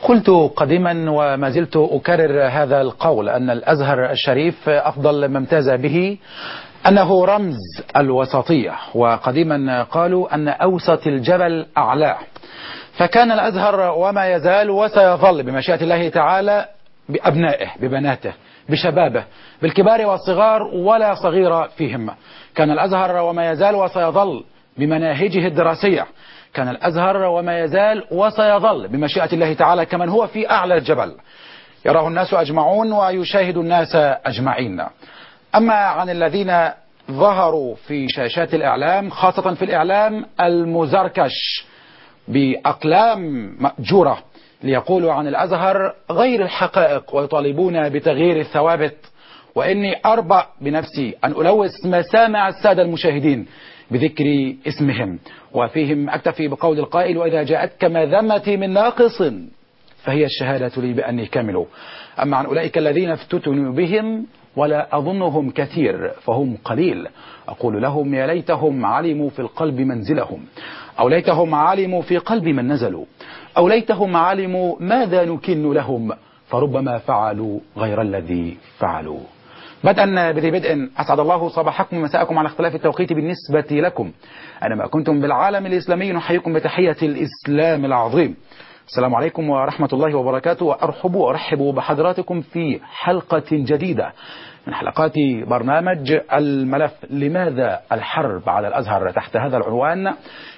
قلت قديما وما زلت أكرر هذا القول أن الأزهر الشريف أفضل ما امتاز به أنه رمز الوسطية وقديما قالوا أن أوسط الجبل أعلاه فكان الأزهر وما يزال وسيظل بمشيئة الله تعالى بأبنائه ببناته بشبابه بالكبار والصغار ولا صغير فيهم كان الأزهر وما يزال وسيظل بمناهجه الدراسية كان الأزهر وما يزال وسيظل بمشيئة الله تعالى كمن هو في أعلى الجبل يراه الناس أجمعون ويشاهد الناس أجمعين أما عن الذين ظهروا في شاشات الإعلام خاصة في الإعلام المزركش بأقلام مأجورة ليقولوا عن الأزهر غير الحقائق ويطالبون بتغيير الثوابت وإني أربأ بنفسي أن ألوث مسامع السادة المشاهدين بذكر اسمهم وفيهم أكتفي بقول القائل وإذا جاءتك مذمتي من ناقص فهي الشهادة لي بأني كامل أما عن أولئك الذين افتتنوا بهم ولا أظنهم كثير فهم قليل أقول لهم يا ليتهم علموا في القلب منزلهم أو ليتهم علموا في قلب من نزلوا أو ليتهم علموا ماذا نكن لهم فربما فعلوا غير الذي فعلوا بدءا بذي بدء أسعد الله صباحكم ومساءكم على اختلاف التوقيت بالنسبة لكم أينما كنتم بالعالم الإسلامي نحييكم بتحية الإسلام العظيم السلام عليكم ورحمة الله وبركاته وأرحب وأرحب بحضراتكم في حلقة جديدة من حلقات برنامج الملف لماذا الحرب على الأزهر تحت هذا العنوان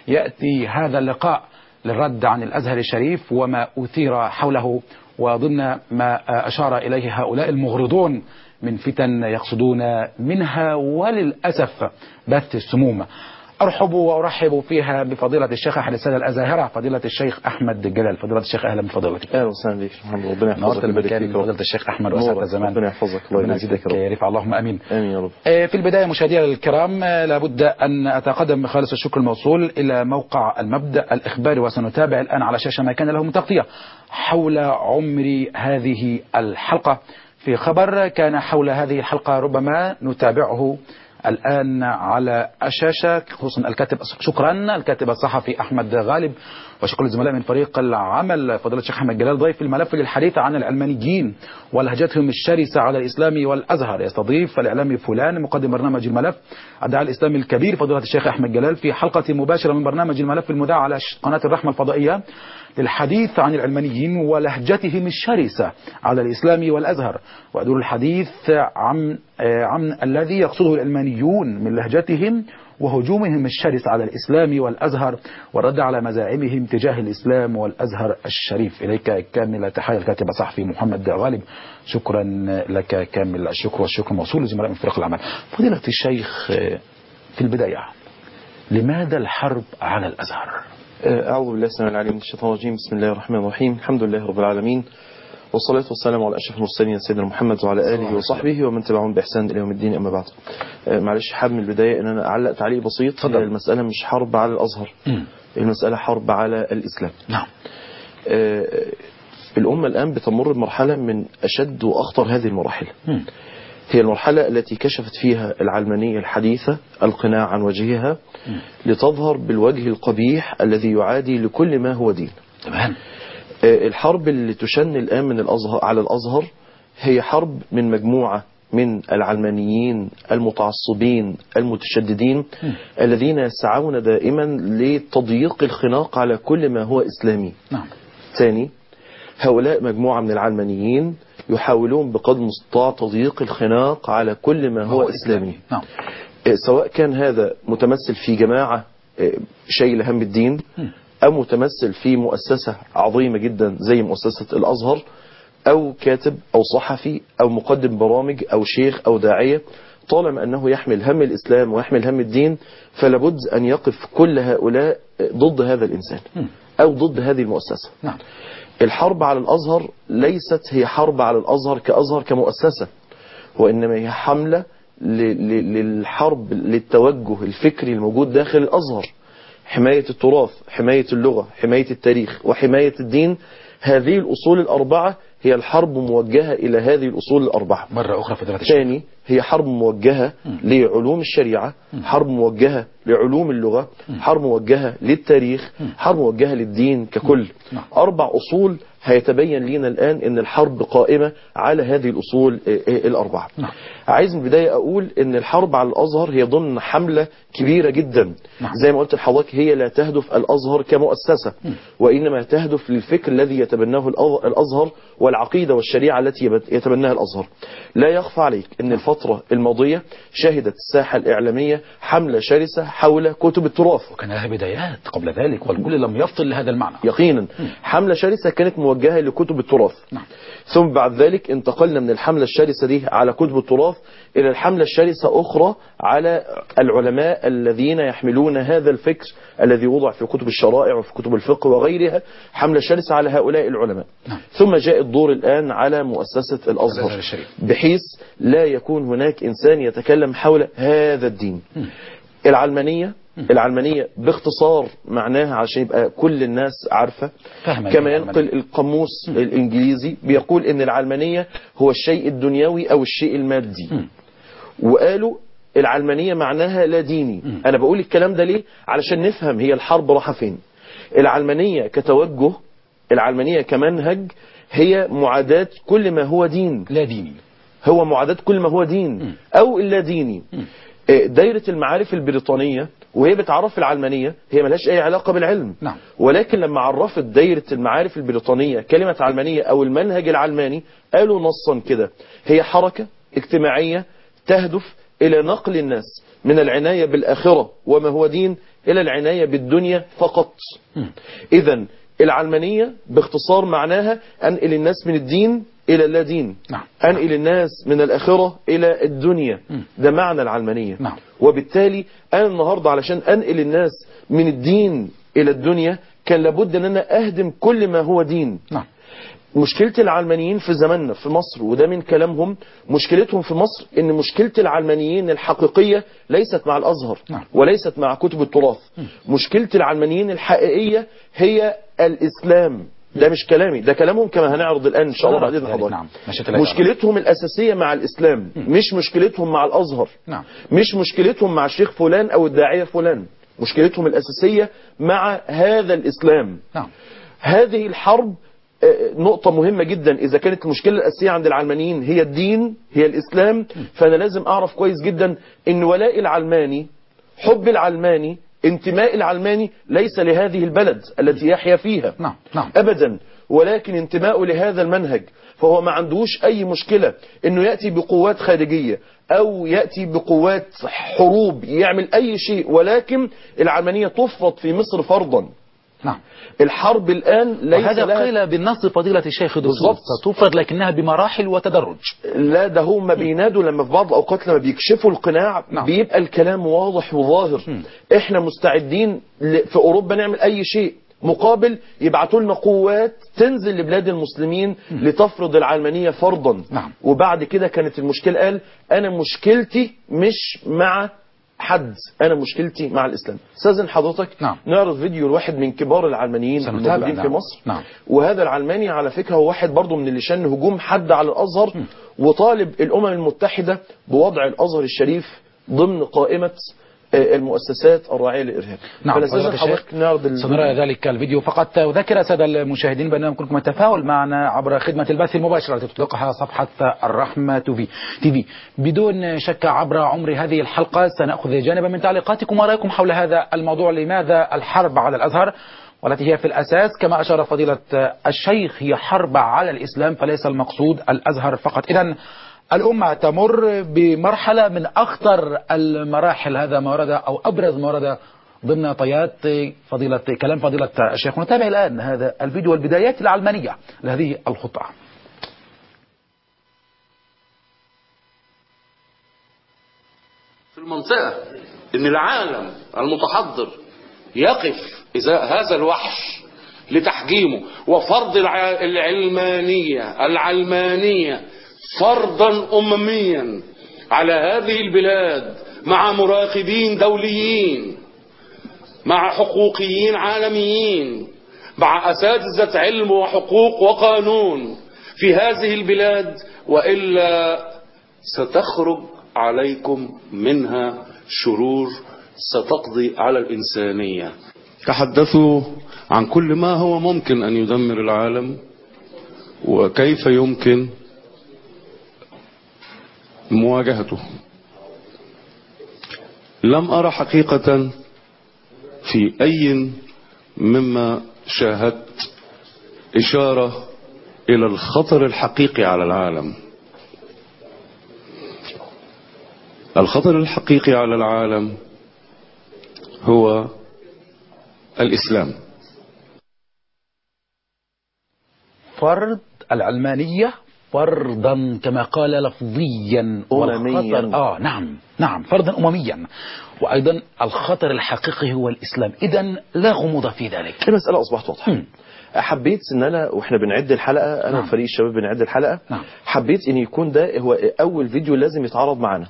يأتي هذا اللقاء للرد عن الأزهر الشريف وما أثير حوله وضمن ما أشار إليه هؤلاء المغرضون من فتن يقصدون منها وللأسف بث السموم أرحب وأرحب فيها بفضيلة الشيخ أحد السادة الأزاهرة فضيلة الشيخ أحمد جلال فضيلة الشيخ أهلا بفضيلتك اهلا وسهلا بك محمد ربنا نورت يحفظك ويبارك المكان فيك يا رب. فضيلة الشيخ أحمد وأسعد نورك. الزمان ربنا يحفظك الله ربنا يبارك فيك يزيدك يا رب رفع اللهم أمين امين يا رب آه، في البداية مشاهدينا الكرام آه، لابد أن أتقدم بخالص الشكر الموصول إلى موقع المبدأ الإخباري وسنتابع الآن على شاشة ما كان له من تغطية حول عمر هذه الحلقة في خبر كان حول هذه الحلقة ربما نتابعه الآن على الشاشة خصوصا الكاتب شكرا الكاتب الصحفي أحمد غالب وشكرا للزملاء من فريق العمل فضيلة الشيخ أحمد جلال ضيف الملف للحديث عن العلمانيين ولهجتهم الشرسة على الإسلام والأزهر يستضيف الإعلامي فلان مقدم برنامج الملف الداعي الإسلامي الكبير فضيلة الشيخ أحمد جلال في حلقة مباشرة من برنامج الملف المذاع على ش- قناة الرحمة الفضائية للحديث عن العلمانيين ولهجتهم الشرسة على الإسلام والأزهر وأدور الحديث عن آه، عن الذي يقصده العلمانيون من لهجتهم وهجومهم الشرس على الإسلام والأزهر والرد على مزاعمهم تجاه الإسلام والأزهر الشريف إليك كامل تحية الكاتب الصحفي محمد غالب شكرا لك كامل الشكر والشكر موصول لزملاء من فريق العمل فضيلة الشيخ آه، في البداية لماذا الحرب على الأزهر آه، أعوذ بالله السميع العليم من الشيطان الرجيم بسم الله الرحمن الرحيم الحمد لله رب العالمين والصلاة والسلام على أشرف المرسلين سيدنا محمد وعلى آله وصحبه ومن تبعهم بإحسان إلى يوم الدين أما بعد آه، معلش حابب من البداية أن أنا أعلق تعليق بسيط اتفضل. هي المسألة مش حرب على الأزهر مم. المسألة حرب على الإسلام نعم آه، الأمة الآن بتمر بمرحلة من أشد وأخطر هذه المراحل مم. هي المرحلة التي كشفت فيها العلمانية الحديثة القناع عن وجهها لتظهر بالوجه القبيح الذي يعادي لكل ما هو دين تمام آه، الحرب اللي تشن الآن من الأزهر على الأزهر هي حرب من مجموعة من العلمانيين المتعصبين المتشددين الذين يسعون دائما لتضييق الخناق على كل ما هو إسلامي نعم ثاني هؤلاء مجموعة من العلمانيين يحاولون بقدر المستطاع تضييق الخناق على كل ما هو إسلامي نعم آه، سواء كان هذا متمثل في جماعة آه، شيل هم الدين أو متمثل في مؤسسة عظيمة جدا زي مؤسسة الأزهر أو كاتب أو صحفي أو مقدم برامج أو شيخ أو داعية طالما أنه يحمل هم الإسلام ويحمل هم الدين فلابد أن يقف كل هؤلاء آه، ضد هذا الإنسان أو ضد هذه المؤسسة نعم الحرب على الأزهر ليست هي حرب على الأزهر كأزهر كمؤسسة وإنما هي حملة ل- ل- للحرب للتوجه الفكري الموجود داخل الأزهر حماية التراث حماية اللغة حماية التاريخ وحماية الدين هذه الأصول الأربعة هي الحرب موجهة إلى هذه الأصول الأربعة مرة أخرى فضيلة الشيخ ثاني هي حرب موجهة لعلوم الشريعة حرب موجهة لعلوم اللغة حرب موجهة للتاريخ حرب موجهة للدين ككل نعم. أربع أصول هيتبين لنا الآن أن الحرب قائمة على هذه الأصول آه، آه، الأربعة نعم. عايز من البداية أقول أن الحرب على الأزهر هي ضمن حملة كبيرة جدا نعم. زي ما قلت لحضرتك هي لا تهدف الأزهر كمؤسسة وإنما تهدف للفكر الذي يتبناه الأز- الأزهر والعقيدة والشريعة التي يبت- يتبناها الأزهر لا يخفى عليك أن الفترة الماضية شهدت الساحة الإعلامية حملة شرسة حول كتب التراث وكان لها بدايات قبل ذلك والكل لم يفطن لهذا المعنى يقينا حملة شرسة كانت موجهة لكتب التراث نعم. ثم بعد ذلك انتقلنا من الحملة الشرسة دي على كتب التراث إلى الحملة الشرسة أخرى على العلماء الذين يحملون هذا الفكر الذي وضع في كتب الشرائع وفي كتب الفقه وغيرها حملة شرسة على هؤلاء العلماء نعم. ثم جاء الدور الآن على مؤسسة الأزهر الأزهر الشريف. بحيث لا يكون هناك إنسان يتكلم حول هذا الدين العلمانية العلمانية باختصار معناها عشان يبقى كل الناس عارفة فهما كما العلمانية. ينقل القاموس الإنجليزي بيقول إن العلمانية هو الشيء الدنيوي أو الشيء المادي وقالوا العلمانية معناها لا ديني أنا بقول الكلام ده ليه علشان نفهم هي الحرب رايحة فين العلمانية كتوجه العلمانية كمنهج هي معاداة كل ما هو دين لا ديني هو معاداة كل ما هو دين أو إلا ديني آه، دايرة المعارف البريطانية وهي بتعرف العلمانية هي ملهاش أي علاقة بالعلم نعم. ولكن لما عرفت دايرة المعارف البريطانية كلمة علمانية أو المنهج العلماني قالوا نصا كده هي حركة اجتماعية تهدف إلى نقل الناس من العناية بالآخرة وما هو دين إلى العناية بالدنيا فقط إذا العلمانية باختصار معناها أنقل الناس من الدين إلى اللا دين نعم. أنقل الناس من الآخرة إلى الدنيا ده معنى العلمانية نعم. وبالتالي أنا النهاردة علشان أنقل الناس من الدين إلى الدنيا كان لابد أن أنا أهدم كل ما هو دين نعم مشكلة العلمانيين في زماننا في مصر وده من كلامهم مشكلتهم في مصر ان مشكلة العلمانيين الحقيقية ليست مع الازهر نعم. وليست مع كتب التراث مشكلة العلمانيين الحقيقية هي الاسلام ده مش كلامي ده كلامهم كما هنعرض الان ان شاء الله بعد ذلك، اذن حضرتك نعم. مشيئة الله مشكلتهم الاساسية مع الاسلام مش مشكلتهم مع الازهر نعم. مش مشكلتهم مع الشيخ فلان او الداعية فلان مشكلتهم الاساسية مع هذا الاسلام نعم هذه الحرب آه، نقطة مهمة جدا إذا كانت المشكلة الأساسية عند العلمانيين هي الدين هي الإسلام فأنا لازم أعرف كويس جدا إن ولاء العلماني حب العلماني انتماء العلماني ليس لهذه البلد التي يحيا فيها نعم نعم أبدا ولكن انتماءه لهذا المنهج فهو ما عندوش أي مشكلة إنه يأتي بقوات خارجية أو يأتي بقوات حروب يعمل أي شيء ولكن العلمانية تفرض في مصر فرضا نعم الحرب الآن ليس وهذا لها قيل بالنص فضيلة الشيخ دكتور بالضبط. ستفرض لكنها بمراحل وتدرج لا ده هم بينادوا لما في بعض الأوقات لما بيكشفوا القناع نعم. بيبقى الكلام واضح وظاهر احنا مستعدين ل- في أوروبا نعمل أي شيء مقابل يبعتوا لنا قوات تنزل لبلاد المسلمين لتفرض العلمانية فرضا نعم. وبعد كده كانت المشكلة قال أنا مشكلتي مش مع حد أنا مشكلتي مع الإسلام استاذن حضرتك نعم. نعرض فيديو لواحد من كبار العلمانيين سنتابع، الموجودين في نعم. مصر نعم. وهذا العلماني على فكرة هو واحد برضه من اللي شن هجوم حد على الأزهر وطالب الأمم المتحدة بوضع الأزهر الشريف ضمن قائمة آه، المؤسسات الراعية للإرهاب نعم فلازم فضيلة حضرتك نعرض ال- سنرى ذلك الفيديو فقط أذكر السادة المشاهدين بأن يمكنكم التفاعل معنا عبر خدمة البث المباشرة التي تطلقها صفحة الرحمة تي في تي في بدون شك عبر عمر هذه الحلقة سنأخذ جانبا من تعليقاتكم ورأيكم حول هذا الموضوع لماذا الحرب على الأزهر والتي هي في الأساس كما أشار فضيلة الشيخ هي حرب على الإسلام فليس المقصود الأزهر فقط إذا الأمة تمر بمرحلة من أخطر المراحل هذا ما ورد أو أبرز ما ورد ضمن طيات فضيلة كلام فضيلة الشيخ ونتابع الآن هذا الفيديو والبدايات العلمانية لهذه الخطة في المنطقة إن العالم المتحضر يقف إزاء هذا الوحش لتحجيمه وفرض الع- العلمانية العلمانية فرضا أمميا على هذه البلاد مع مراقبين دوليين مع حقوقيين عالميين مع أساتذة علم وحقوق وقانون في هذه البلاد وإلا ستخرج عليكم منها شرور ستقضي على الإنسانية تحدثوا عن كل ما هو ممكن أن يدمر العالم وكيف يمكن مواجهته لم أرى حقيقة في أي مما شاهدت إشارة إلى الخطر الحقيقي على العالم الخطر الحقيقي على العالم هو الإسلام فرض العلمانية فرضا كما قال لفظيا أممياً. والخطر آه نعم نعم فرضا أمميا وأيضا الخطر الحقيقي هو الإسلام إذا لا غموض في ذلك المسألة أصبحت واضحة مم. حبيت ان انا واحنا بنعد الحلقه انا نعم. وفريق الشباب بنعد الحلقه نعم. حبيت ان يكون ده هو اول فيديو لازم يتعرض معانا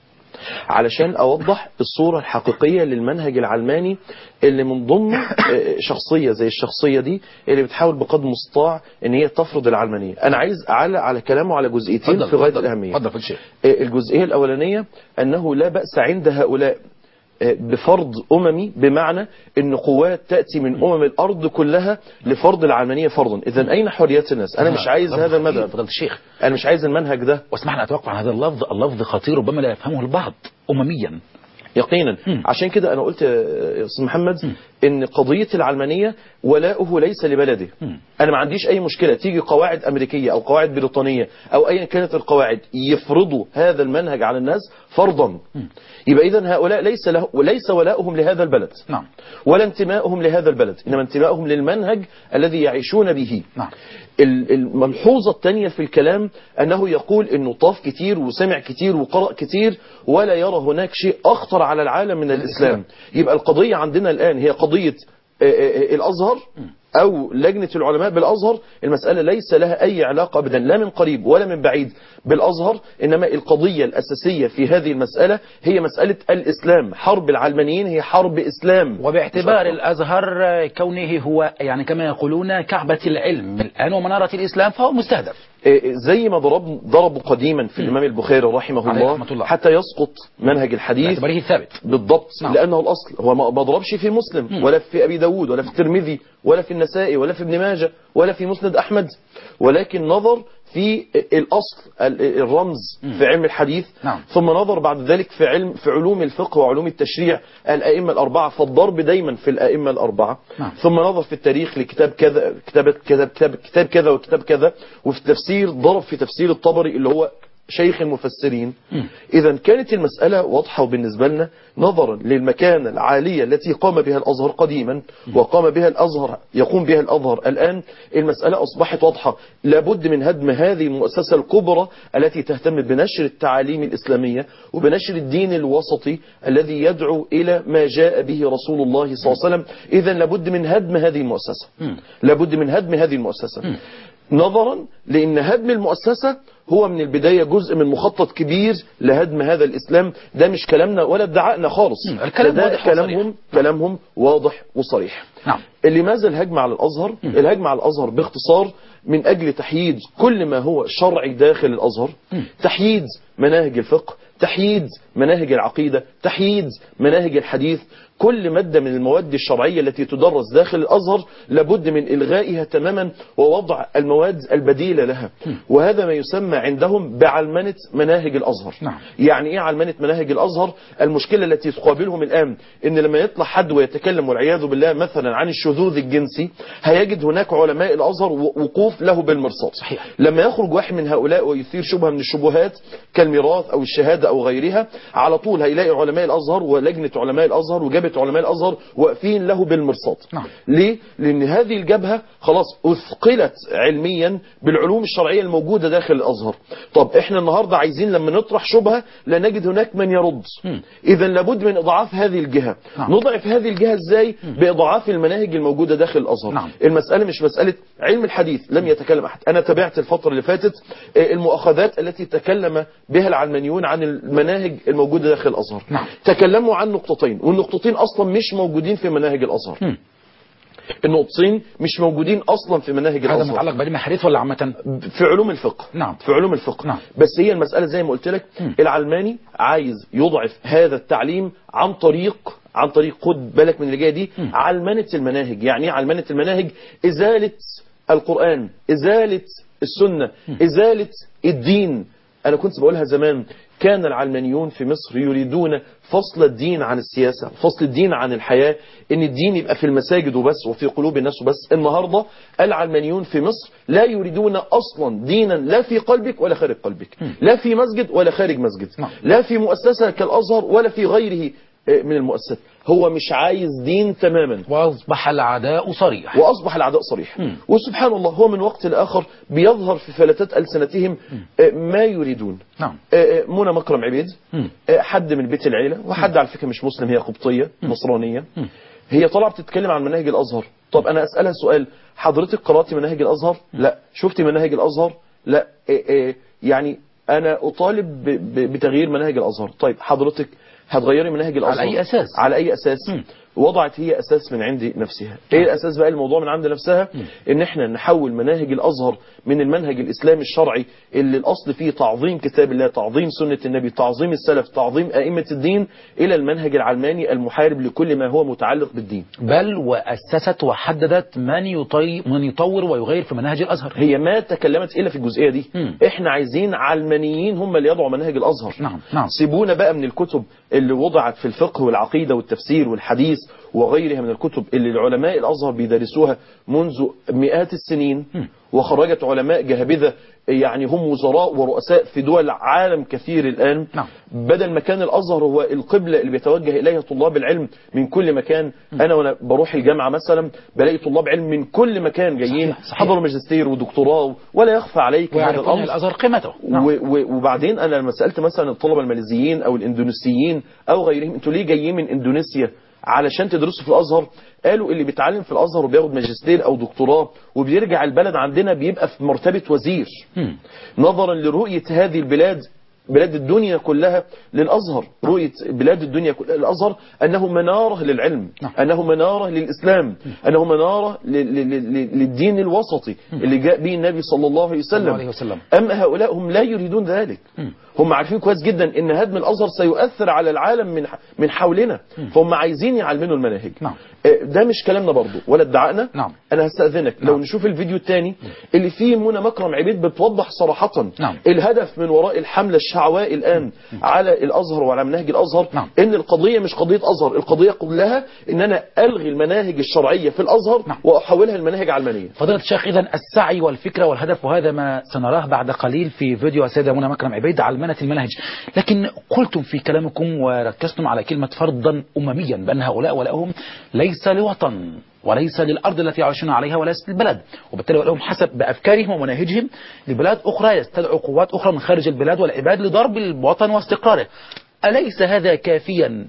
علشان اوضح الصوره الحقيقيه للمنهج العلماني اللي من ضمنه آه، شخصيه زي الشخصيه دي اللي بتحاول بقدر المستطاع ان هي تفرض العلمانيه انا عايز اعلق على كلامه على جزئيتين في غايه الاهميه تفضل في الشيء آه، الجزئيه الاولانيه انه لا باس عند هؤلاء آه، بفرض أممي بمعنى أن قوات تأتي من أمم الأرض كلها لفرض العلمانية فرضا إذا أين حريات الناس أنا مش عايز هذا المذهب فضلت الشيخ أنا مش عايز المنهج ده واسمح لي أتوقع عن هذا اللفظ اللفظ خطير ربما لا يفهمه البعض أمميا يقينا مم. عشان كده أنا قلت يا أستاذ محمد إن قضية العلمانية ولاؤه ليس لبلده مم. أنا ما عنديش أي مشكلة تيجي قواعد أمريكية أو قواعد بريطانية أو أيا كانت القواعد يفرضوا هذا المنهج على الناس فرضا يبقى إذا هؤلاء ليس له وليس ولاؤهم لهذا البلد نعم ولا انتمائهم لهذا البلد إنما انتمائهم للمنهج الذي يعيشون به نعم ال- الملحوظة الثانية في الكلام أنه يقول أنه طاف كتير وسمع كتير وقرأ كتير ولا يرى هناك شيء أخطر على العالم من الإسلام يبقى القضية عندنا الآن هي قضية آه، آه، آه، الأزهر أو لجنة العلماء بالأزهر المسألة ليس لها أي علاقة أبدا لا من قريب ولا من بعيد بالأزهر إنما القضية الأساسية في هذه المسألة هي مسألة الإسلام حرب العلمانيين هي حرب إسلام وباعتبار الأزهر آه، كونه هو يعني كما يقولون كعبة العلم الآن ومنارة الإسلام فهو مستهدف إيه، زي ما ضرب ضربوا قديما في الإمام البخاري رحمه عليه الله, رحمة الله. حتى يسقط منهج الحديث باعتباره ثابت بالضبط نعم. لأنه الأصل هو ما ما ضربش في مسلم ولا في أبي داود ولا في الترمذي ولا في النسائي ولا في ابن ماجه ولا في مسند أحمد ولكن نظر في الأصل ال- الرمز في علم الحديث نعم. ثم نظر بعد ذلك في علم في علوم الفقه وعلوم التشريع الأئمة الأربعة فالضرب دايما في الأئمة الأربعة نعم. ثم نظر في التاريخ لكتاب كذا كتابة كذا كتاب, كتاب كذا وكتاب كذا وفي التفسير ضرب في تفسير الطبري اللي هو شيخ المفسرين إذا كانت المسألة واضحة وبالنسبة لنا نظرا للمكانة العالية التي قام بها الأزهر قديما وقام بها الأزهر يقوم بها الأزهر الآن المسألة أصبحت واضحة لابد من هدم هذه المؤسسة الكبرى التي تهتم بنشر التعاليم الإسلامية وبنشر الدين الوسطي الذي يدعو إلى ما جاء به رسول الله صلى الله عليه وسلم إذا لابد من هدم هذه المؤسسة لابد من هدم هذه المؤسسة نظرا لأن هدم المؤسسة هو من البداية جزء من مخطط كبير لهدم هذا الإسلام ده مش كلامنا ولا ادعائنا خالص مم. الكلام ده واضح وصريح. كلامهم كلامهم واضح وصريح نعم لماذا الهجمة على الأزهر الهجمة على الأزهر باختصار من أجل تحييد كل ما هو شرعي داخل الأزهر تحييد مناهج الفقه تحييد مناهج العقيدة تحييد مناهج الحديث كل مادة من المواد الشرعية التي تدرس داخل الأزهر لابد من إلغائها تماما ووضع المواد البديلة لها وهذا ما يسمى عندهم بعلمنة مناهج الأزهر نعم. يعني إيه علمنة مناهج الأزهر المشكلة التي تقابلهم الآن إن لما يطلع حد ويتكلم والعياذ بالله مثلا عن الشذوذ الجنسي هيجد هناك علماء الأزهر و- وقوف له بالمرصاد صحيح. لما يخرج واحد من هؤلاء ويثير شبهة من الشبهات كالميراث أو الشهادة أو غيرها على طول هيلاقي علماء الأزهر ولجنة علماء الأزهر وجبهة علماء الأزهر واقفين له بالمرصاد نعم. ليه؟ لأن هذه الجبهة خلاص أثقلت علميا بالعلوم الشرعية الموجودة داخل الأزهر طب إحنا النهاردة عايزين لما نطرح شبهة لا نجد هناك من يرد إذا لابد من إضعاف هذه الجهة نعم. نضعف هذه الجهة إزاي؟ بإضعاف المناهج الموجودة داخل الأزهر نعم. المسألة مش مسألة علم الحديث لم يتكلم أحد أنا تابعت الفترة اللي فاتت آه، المؤاخذات التي تكلم بها العلمانيون عن المناهج الموجودة داخل الأزهر نعم. تكلموا عن نقطتين والنقطتين أصلا مش موجودين في مناهج الأزهر مم. النقطتين مش موجودين أصلا في مناهج هذا الأزهر متعلق بعلم الحديث ولا عامة في علوم الفقه نعم. في علوم الفقه نعم. بس هي المسألة زي ما قلت لك العلماني عايز يضعف هذا التعليم عن طريق عن طريق خد بالك من اللي جايه دي علمنة المناهج يعني ايه علمنة المناهج إزالة القرآن إزالة السنة إزالة الدين أنا كنت بقولها زمان كان العلمانيون في مصر يريدون فصل الدين عن السياسة فصل الدين عن الحياة ان الدين يبقى في المساجد وبس وفي قلوب الناس وبس النهاردة العلمانيون في مصر لا يريدون اصلا دينا لا في قلبك ولا خارج قلبك لا في مسجد ولا خارج مسجد نعم. لا في مؤسسة كالازهر ولا في غيره آه، من المؤسسات هو مش عايز دين تماما واصبح العداء صريح واصبح العداء صريح وسبحان الله هو من وقت لاخر بيظهر في فلتات السنتهم آه، ما يريدون نعم آه، آه، منى مكرم عبيد مم. آه، حد من بيت العيلة وحد على فكرة مش مسلم هي قبطية نصرانية هي طالعة بتتكلم عن مناهج الأزهر طب أنا أسألها سؤال حضرتك قرأتي مناهج الأزهر لا شفتي مناهج الأزهر لا آه، آه، يعني أنا أطالب ب- ب- بتغيير مناهج الأزهر طيب حضرتك هتغيري مناهج الأزهر أي أساس؟ على أي أساس مم. وضعت هي أساس من عند نفسها إيه الأساس بقى الموضوع من عند نفسها إن إحنا نحول مناهج الأزهر من المنهج الإسلامي الشرعي اللي الأصل فيه تعظيم كتاب الله تعظيم سنة النبي تعظيم السلف تعظيم أئمة الدين إلى المنهج العلماني المحارب لكل ما هو متعلق بالدين بل وأسست وحددت من يطي من يطور ويغير في مناهج الأزهر هي ما تكلمت إلا في الجزئية دي مم. إحنا عايزين علمانيين هم اللي يضعوا مناهج الأزهر نعم نعم سيبونا بقى من الكتب اللي وضعت في الفقه والعقيدة والتفسير والحديث وغيرها من الكتب اللي العلماء الأزهر بيدرسوها منذ مئات السنين وخرجت علماء جهابذة يعني هم وزراء ورؤساء في دول عالم كثير الآن نعم. بدل ما كان الأزهر هو القبلة اللي بيتوجه إليها طلاب العلم من كل مكان أنا وأنا بروح الجامعة مثلا بلاقي طلاب علم من كل مكان جايين صحيح، صحيح. حضروا ماجستير ودكتوراه ولا يخفى عليك هذا ويعرفون الأمر الأزهر قيمته نعم. و- و- وبعدين انا لما سالت مثلا الطلبه الماليزيين او الاندونيسيين او غيرهم انتوا ليه جايين من اندونيسيا علشان تدرسوا في الازهر قالوا اللي بيتعلم في الازهر وبياخد ماجستير او دكتوراه وبيرجع البلد عندنا بيبقى في مرتبه وزير مم. نظرا لرؤيه هذه البلاد بلاد الدنيا كلها للازهر رؤيه بلاد الدنيا كلها للازهر انه مناره للعلم نعم. انه مناره للاسلام انه مناره ل- ل- ل- للدين الوسطي اللي جاء به النبي صلى الله عليه صلى الله وسلم عليه وسلم أما هؤلاء هم لا يريدون ذلك هم عارفين كويس جدا ان هدم الازهر سيؤثر على العالم من من حولنا فهم عايزين يعلموا المناهج نعم. آه، ده مش كلامنا برضو ولا ادعائنا نعم. انا هستاذنك لو نشوف الفيديو الثاني اللي فيه منى مكرم عبيد بتوضح صراحه نعم. الهدف من وراء الحمله الشعواء الان على الازهر وعلى مناهج الازهر نعم. ان القضيه مش قضيه ازهر القضيه كلها ان انا الغي المناهج الشرعيه في الازهر نعم. واحولها لمناهج علمانيه فضيلة الشيخ إذا السعي والفكرة والهدف وهذا ما سنراه بعد قليل في فيديو السيدة منى مكرم عبيد علمنة المنهج لكن قلتم في كلامكم وركزتم على كلمة فرضا أمميا بأن هؤلاء ولهم ليس لوطن وليس للأرض التي يعيشون عليها وليس للبلد وبالتالي ولهم حسب بأفكارهم ومناهجهم لبلاد أخرى يستدعوا قوات أخرى من خارج البلاد والعباد لضرب الوطن واستقراره أليس هذا كافيا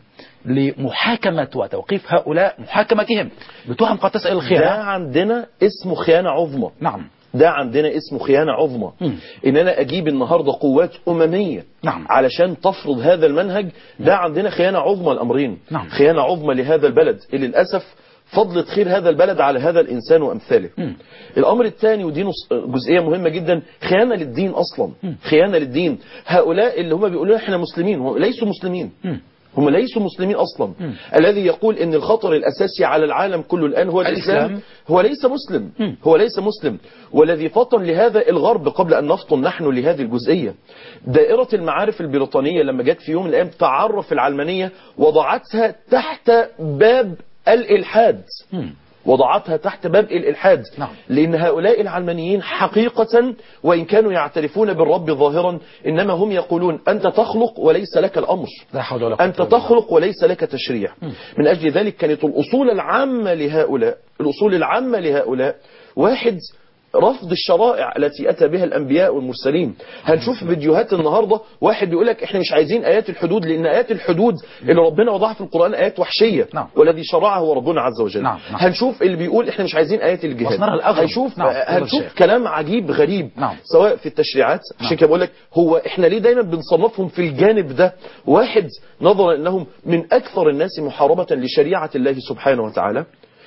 لمحاكمة وتوقيف هؤلاء محاكمتهم بتهم قد تسأل ده الخيانة عندنا اسمه خيانه عظمى نعم ده عندنا اسمه خيانة عظمى مم. ان انا اجيب النهاردة قوات اممية نعم. علشان تفرض هذا المنهج ده عندنا خيانة عظمى الامرين نعم. خيانة عظمى لهذا البلد اللي للأسف فضلت خير هذا البلد على هذا الإنسان وأمثاله مم. الأمر الثاني ودي نص- جزئية مهمة جدا خيانة للدين أصلا خيانة للدين هؤلاء اللي هم بيقولوا احنا مسلمين هم ليسوا مسلمين مم. هم ليسوا مسلمين أصلا الذي يقول ان الخطر الأساسي على العالم كله الآن هو الإسلام, الإسلام. هو ليس مسلم مم. هو ليس مسلم والذي فطن لهذا الغرب قبل أن نفطن نحن لهذه الجزئية دائرة المعارف البريطانية لما جت في يوم من الأيام تعرف العلمانية وضعتها تحت باب الإلحاد مم. وضعتها تحت باب الإلحاد نعم. لأن هؤلاء العلمانيين حقيقة وإن كانوا يعترفون بالرب ظاهرا إنما هم يقولون أنت تخلق وليس لك الأمر لا حول ولا قوة أنت إلا بالله. تخلق وليس لك تشريع من أجل ذلك كانت الأصول العامة لهؤلاء الأصول العامة لهؤلاء واحد رفض الشرائع التي أتى بها الأنبياء والمرسلين هنشوف فيديوهات النهاردة واحد بيقول لك إحنا مش عايزين آيات الحدود لأن آيات الحدود اللي ربنا وضعها في القرآن آيات وحشية نعم. والذي شرعها هو ربنا عز وجل نعم، نعم. هنشوف اللي بيقول إحنا مش عايزين آيات الجهاد وأصنعها الأغرب. هنشوف نعم، تفضل هنشوف الشيخ. كلام عجيب غريب نعم. سواء في التشريعات عشان كده بقول لك هو احنا ليه دايما بنصنفهم في الجانب ده واحد نظرا انهم من اكثر الناس محاربة لشريعة الله سبحانه وتعالى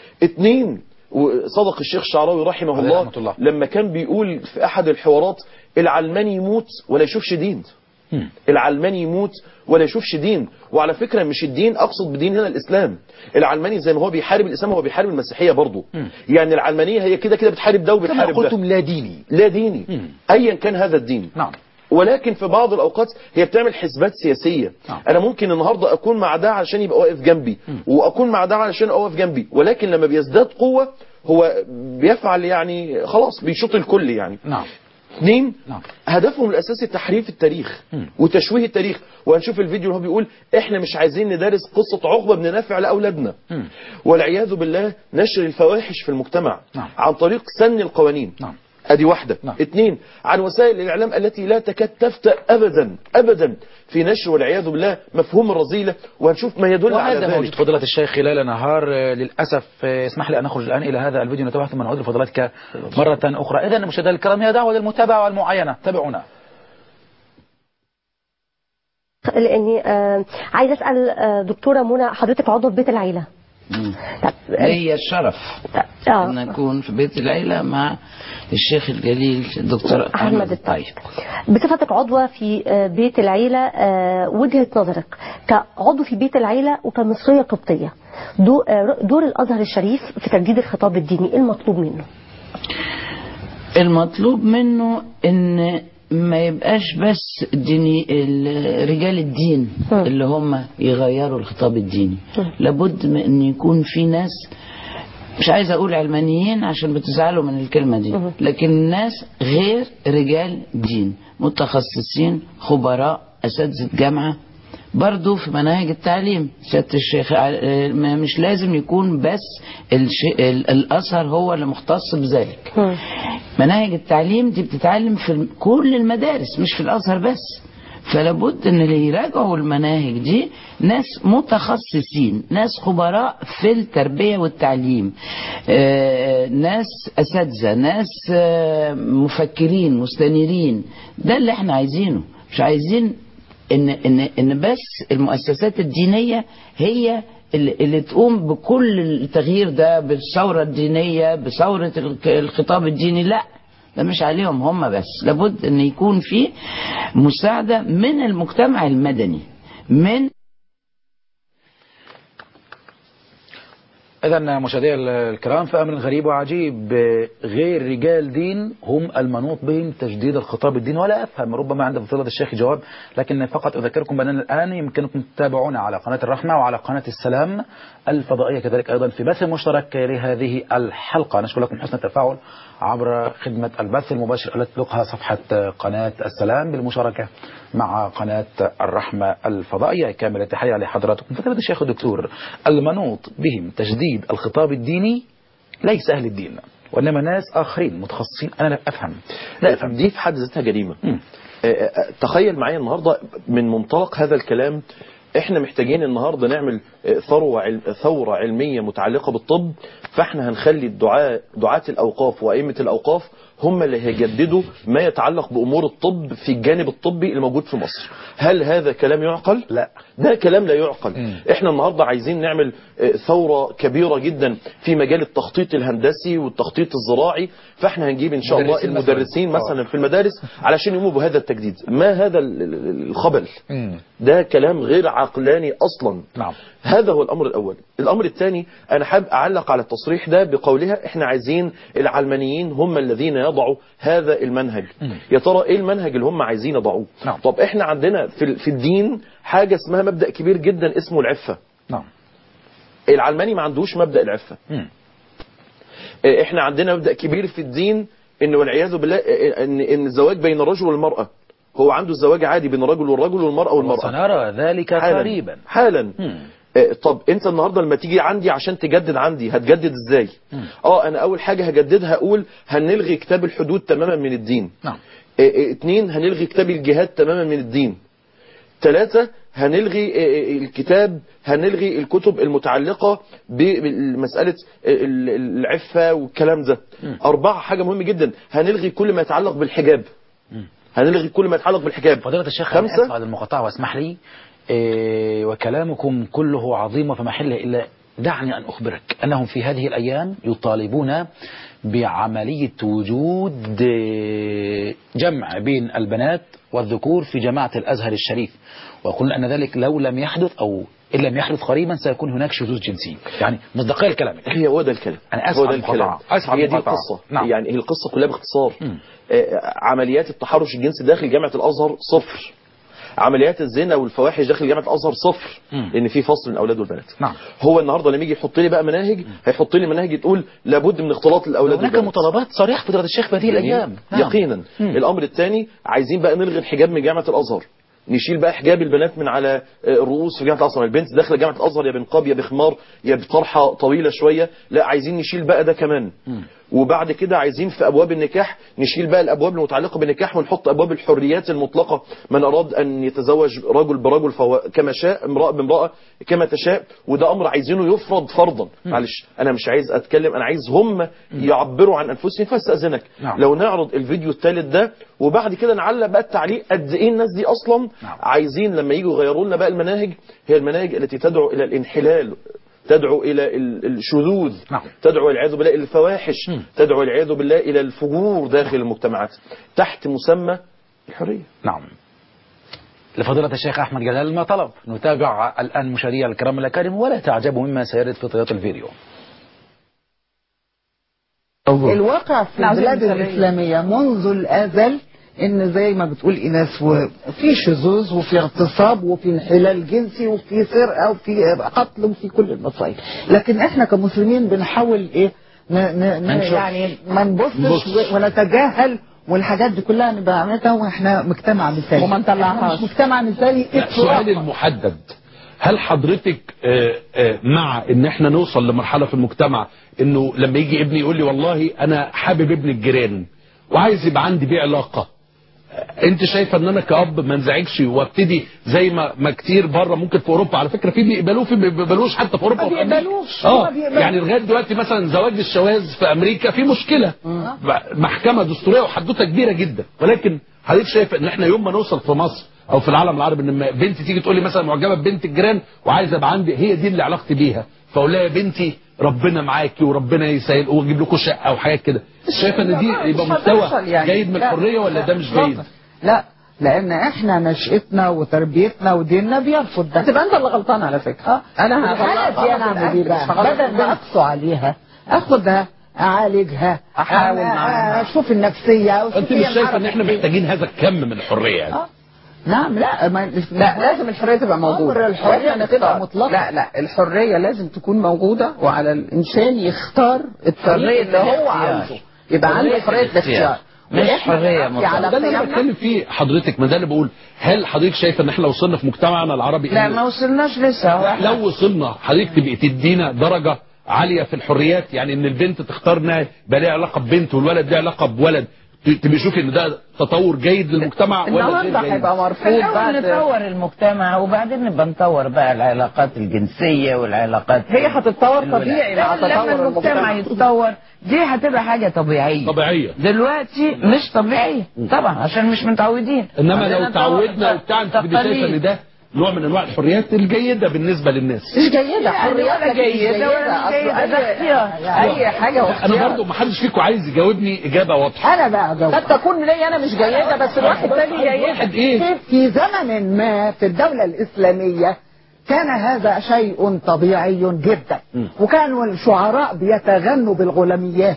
اثنين وصدق الشيخ الشعراوي رحمه عليه الله, رحمة الله. لما كان بيقول في احد الحوارات العلماني يموت ولا يشوفش دين مم. العلماني يموت ولا يشوفش دين وعلى فكرة مش الدين أقصد بدين هنا الإسلام العلماني زي ما هو بيحارب الإسلام هو بيحارب المسيحية برضه يعني العلمانية هي كده كده بتحارب ده كما وبتحارب ده قلتم لا ديني لا ديني مم. أيا كان هذا الدين نعم ولكن في بعض الأوقات هي بتعمل حسبات سياسية نعم. أنا ممكن النهاردة أكون مع ده علشان يبقى واقف جنبي وأكون مع ده علشان يبقى واقف جنبي ولكن لما بيزداد قوة هو بيفعل يعني خلاص بيشوط الكل يعني نعم اثنين نعم. هدفهم الاساسي تحريف التاريخ مم. وتشويه التاريخ وهنشوف الفيديو اللي هو بيقول احنا مش عايزين ندرس قصه عقبه بن نافع لاولادنا مم. والعياذ بالله نشر الفواحش في المجتمع نعم. عن طريق سن القوانين نعم. ادي واحده نعم. اثنين عن وسائل الاعلام التي لا تكاد تفتأ ابدا ابدا في نشر والعياذ بالله مفهوم الرذيله وهنشوف ما يدل على وهذا موجود ذلك فضيلة الشيخ خلال نهار آه، للأسف آه، اسمح لي أن أخرج الآن إلى هذا الفيديو نتابعه ثم نعود لفضلاتك مرة أخرى إذا مشاهدينا الكرام هي دعوة للمتابعة والمعاينة تابعونا لاني آه عايزه اسال آه دكتوره منى حضرتك عضو في بيت العيله طب ليا الشرف آه. ان اكون في بيت العيله مع الشيخ الجليل الدكتور احمد احمد الطيب الطيب بصفتك عضوه في آه، بيت العيله آه، وجهه نظرك كعضو في بيت العيله وكمصريه قبطيه دو- آه، دور الازهر الشريف في تجديد الخطاب الديني ايه المطلوب منه؟ المطلوب منه ان ما يبقاش بس ديني ال- رجال الدين مم. اللي هم يغيروا الخطاب الديني مم. لابد من ان يكون في ناس مش عايز اقول علمانيين عشان بتزعلوا من الكلمه دي مم. لكن ناس غير رجال دين متخصصين خبراء اساتذه جامعه برضو في مناهج التعليم سيادة الشيخ ع- ما- مش لازم يكون بس الشيء ال- الأزهر هو اللي مختص بذلك مم. مناهج التعليم دي بتتعلم في الم- كل المدارس مش في الازهر بس فلابد ان اللي يراجعوا المناهج دي ناس متخصصين ناس خبراء في التربيه والتعليم آه، ناس اساتذه ناس آه، مفكرين مستنيرين ده اللي احنا عايزينه مش عايزين ان ان ان بس المؤسسات الدينيه هي اللي, اللي تقوم بكل التغيير ده بالثوره الدينيه بثوره الك- الخطاب الديني لا ده مش عليهم هم بس لابد ان يكون في مساعده من المجتمع المدني من إذا مشاهدي الكرام في أمر غريب وعجيب غير رجال دين هم المنوط بهم تجديد الخطاب الديني ولا أفهم ربما عند فضيلة الشيخ جواب لكن فقط أذكركم بأننا الآن يمكنكم تتابعونا على قناة الرحمة وعلى قناة السلام الفضائية كذلك أيضا في بث مشترك لهذه الحلقة نشكر لكم حسن التفاعل عبر خدمة البث المباشر التي تطلقها صفحة قناة السلام بالمشاركة مع قناة الرحمة الفضائية كامل التحية لحضراتكم فضيلة الشيخ الدكتور المنوط بهم تجديد الخطاب الديني ليس أهل الدين وإنما ناس آخرين متخصصين أنا لا أفهم لا أفهم دي في حد ذاتها جريمه مم. آه، آه، تخيل معايا النهارده من منطلق هذا الكلام احنا محتاجين النهارده نعمل آه، ثروه عل- ثوره علميه متعلقه بالطب فاحنا هنخلي الدعاء دعاة الاوقاف وائمه الاوقاف هم اللي هيجددوا ما يتعلق بامور الطب في الجانب الطبي الموجود في مصر هل هذا كلام يعقل لا. ده كلام لا يعقل مم. احنا النهارده عايزين نعمل آه، ثوره كبيره جدا في مجال التخطيط الهندسي والتخطيط الزراعي فاحنا هنجيب ان شاء الله مدرسين مثلاً. المدرسين آه. مثلا في المدارس علشان يقوموا بهذا التجديد ما هذا ال- ال- الخبل مم. ده كلام غير عقلاني اصلا نعم. هذا هو الامر الاول الامر الثاني انا حابب اعلق على التصريح ده بقولها احنا عايزين العلمانيين هم الذين يضعوا هذا المنهج يا ترى ايه المنهج اللي هم عايزين يضعوه نعم. طب احنا عندنا في ال- في الدين حاجه اسمها مبدا كبير جدا اسمه العفه نعم العلماني ما عندوش مبدا العفه مم. إيه، احنا عندنا مبدا كبير في الدين ان والعياذ بالله إيه، ان ان الزواج بين الرجل والمراه هو عنده الزواج عادي بين الرجل والرجل والمراه والمراه وسنرى ذلك حالا قريبا حالا مم. إيه، طب انت النهارده لما تيجي عندي عشان تجدد عندي هتجدد ازاي اه انا اول حاجه هجددها اقول هنلغي كتاب الحدود تماما من الدين نعم إيه، إيه، اتنين هنلغي كتاب الجهاد تماما من الدين ثلاثة هنلغي إيه، إيه، الكتاب هنلغي الكتب المتعلقة بمسألة ال- العفة والكلام ده أربعة حاجة مهمة جدا هنلغي كل ما يتعلق بالحجاب هنلغي كل ما يتعلق بالحجاب فضيلة الشيخ أنا خمسة آسف على المقاطعة واسمح لي إيه وكلامكم كله عظيم فما حل إلا دعني أن أخبرك أنهم في هذه الأيام يطالبون بعملية وجود آه، جمع بين البنات والذكور في جماعة الأزهر الشريف ويقولون أن ذلك لو لم يحدث أو إن لم يحدث قريبا سيكون هناك شذوذ جنسي يعني مصداقية الكلام هي هو ده الكلام أنا آسف هو ده على الكلام المقاطعة. آسف على هي دي المقاطعة. القصة نعم. يعني هي القصة كلها باختصار مم. آه، عمليات التحرش الجنسي داخل جامعة الأزهر صفر عمليات الزنا والفواحش داخل جامعة الأزهر صفر مم. لأن في فصل من الأولاد والبنات نعم. هو النهاردة لما يجي يحط لي بقى مناهج هيحط لي مناهج تقول لابد من اختلاط الأولاد هناك والبنات مطالبات صريحة في فضيلة الشيخ في هذه الأيام نعم. يقينا مم. الامر الثاني عايزين بقى نلغي الحجاب من جامعه الازهر نشيل بقى حجاب البنات من على آه، الرؤوس في جامعه الازهر البنت داخله جامعه الازهر يا بنقاب يا بخمار يا بطرحه طويله شويه لا عايزين نشيل بقى ده كمان وبعد كده عايزين في ابواب النكاح نشيل بقى الابواب المتعلقه بالنكاح ونحط ابواب الحريات المطلقه من اراد ان يتزوج رجل برجل فهو كما شاء امراه بامراه كما تشاء وده امر عايزينه يفرض فرضا معلش انا مش عايز اتكلم انا عايز هم يعبروا عن انفسهم فاستاذنك نعم. لو نعرض الفيديو الثالث ده وبعد كده نعلق بقى التعليق قد ايه الناس دي اصلا نعم. عايزين لما يجوا يغيروا لنا بقى المناهج هي المناهج التي تدعو الى الانحلال تدعو الى ال- الشذوذ نعم. تدعو والعياذ بالله الى الفواحش مم. تدعو والعياذ بالله الى الفجور داخل المجتمعات تحت مسمى الحريه نعم لفضيلة الشيخ أحمد جلال ما طلب نتابع الآن مشاهدي الكرام الأكارم ولا تعجبوا مما سيرد في طيات الفيديو الواقع في البلاد الإسلامية منذ الأزل إن زي ما بتقول إيناس وفي شذوذ وفي اغتصاب وفي انحلال جنسي وفي سرقة وفي قتل وفي كل المصايب لكن إحنا كمسلمين بنحاول إيه ن ن ن هنشوف. يعني ما نبصش نبص. و- ونتجاهل والحاجات دي كلها نبقى عملتها واحنا مجتمع مثالي وما نطلعهاش. إحنا مش مجتمع مثالي السؤال إطلاقاً. المحدد هل حضرتك آه، آه، مع ان احنا نوصل لمرحله في المجتمع انه لما يجي ابني يقول لي والله انا حابب ابن الجيران وعايز يبقى عندي بيه علاقه آه، انت شايفه ان انا كاب ما انزعجش وابتدي زي ما ما كتير بره ممكن في اوروبا على فكره في بيقبلوه في ما بيقبلوش حتى في اوروبا ما وفي أمريكا. بيقبلوش، اه ما بيقبلوش. يعني لغايه دلوقتي مثلا زواج الشواذ في امريكا في مشكله محكمه دستوريه وحدوته كبيره جدا ولكن حضرتك شايف ان احنا يوم ما نوصل في مصر او في العالم العربي ان لما بنت تيجي تقول لي مثلا معجبه ببنت الجيران وعايزه ابقى عندي هي دي اللي علاقتي بيها فاقول لها يا بنتي ربنا معاكي وربنا يسهل واجيب لكم شقه وحاجات كده شايفه ان دي يبقى مش مستوى هتحصل يعني. جيد من لا. الحريه ولا ده مش جيد؟ لا لان احنا نشأتنا وتربيتنا وديننا بيرفض ده تبقى انت اللي غلطان على فكره اه انا الحالة دي انا اعمل ايه بقى بدل ما اقسو عليها اخدها اعالجها أحاول أ- أ- معاها. اشوف النفسيه واشوف انت هي مش شايفه ان انحرفت احنا فين. محتاجين هذا الكم من الحريه يعني آه. نعم لا ما لا لازم الحريه تبقى موجوده أمر الحرية وإحنا تبقى نختار. مطلقة. لا لا الحريه لازم تكون موجوده وعلى الانسان يختار الطريق حرية اللي هو الاختيار. عاوزه يبقى عنده حرية حريه الاختيار. الاختيار مش وإحنا حرية نحكي على ده اللي انا قيمنا. بتكلم فيه حضرتك ما ده اللي بقول هل حضرتك شايفه ان احنا لو وصلنا في مجتمعنا العربي لا إن- ما وصلناش لسه هو إحنا- لو وصلنا حضرتك تبقي تدينا درجة عالية في الحريات يعني ان البنت تختار انها يبقى ليها علاقة ببنت والولد ليه علاقة بولد ت- تبقي شوفي ان ده تطور جيد للمجتمع ولا غير النهارده جيد هيبقى مرفوض الأول بعد نطور المجتمع وبعدين نبقى نطور بقى العلاقات الجنسية والعلاقات هي هتتطور طبيعي مع لما تطور المجتمع المجتمع يتطور دي هتبقى حاجة طبيعية طبيعية دلوقتي مش طبيعية طبعا عشان مش متعودين انما عندنا لو تعودنا تق- وبتاع انت بدي شايفه ان ده نوع من انواع الحريات الجيدة بالنسبة للناس مش جيده حريات ولا لكن مش جيدة ولا أصل جيدة، ده أي- اختيار. اي حاجه انا واختيار برضو ما حدش فيكم عايز يجاوبني اجابة واضحة انا بقى أجاوب. قد تكون لي انا مش جيده بس الواحد تاني جيده واحد ايه في- في زمن ما في الدولة الإسلامية كان هذا شيء طبيعي جدا وكانوا الشعراء بيتغنوا بالغلاميات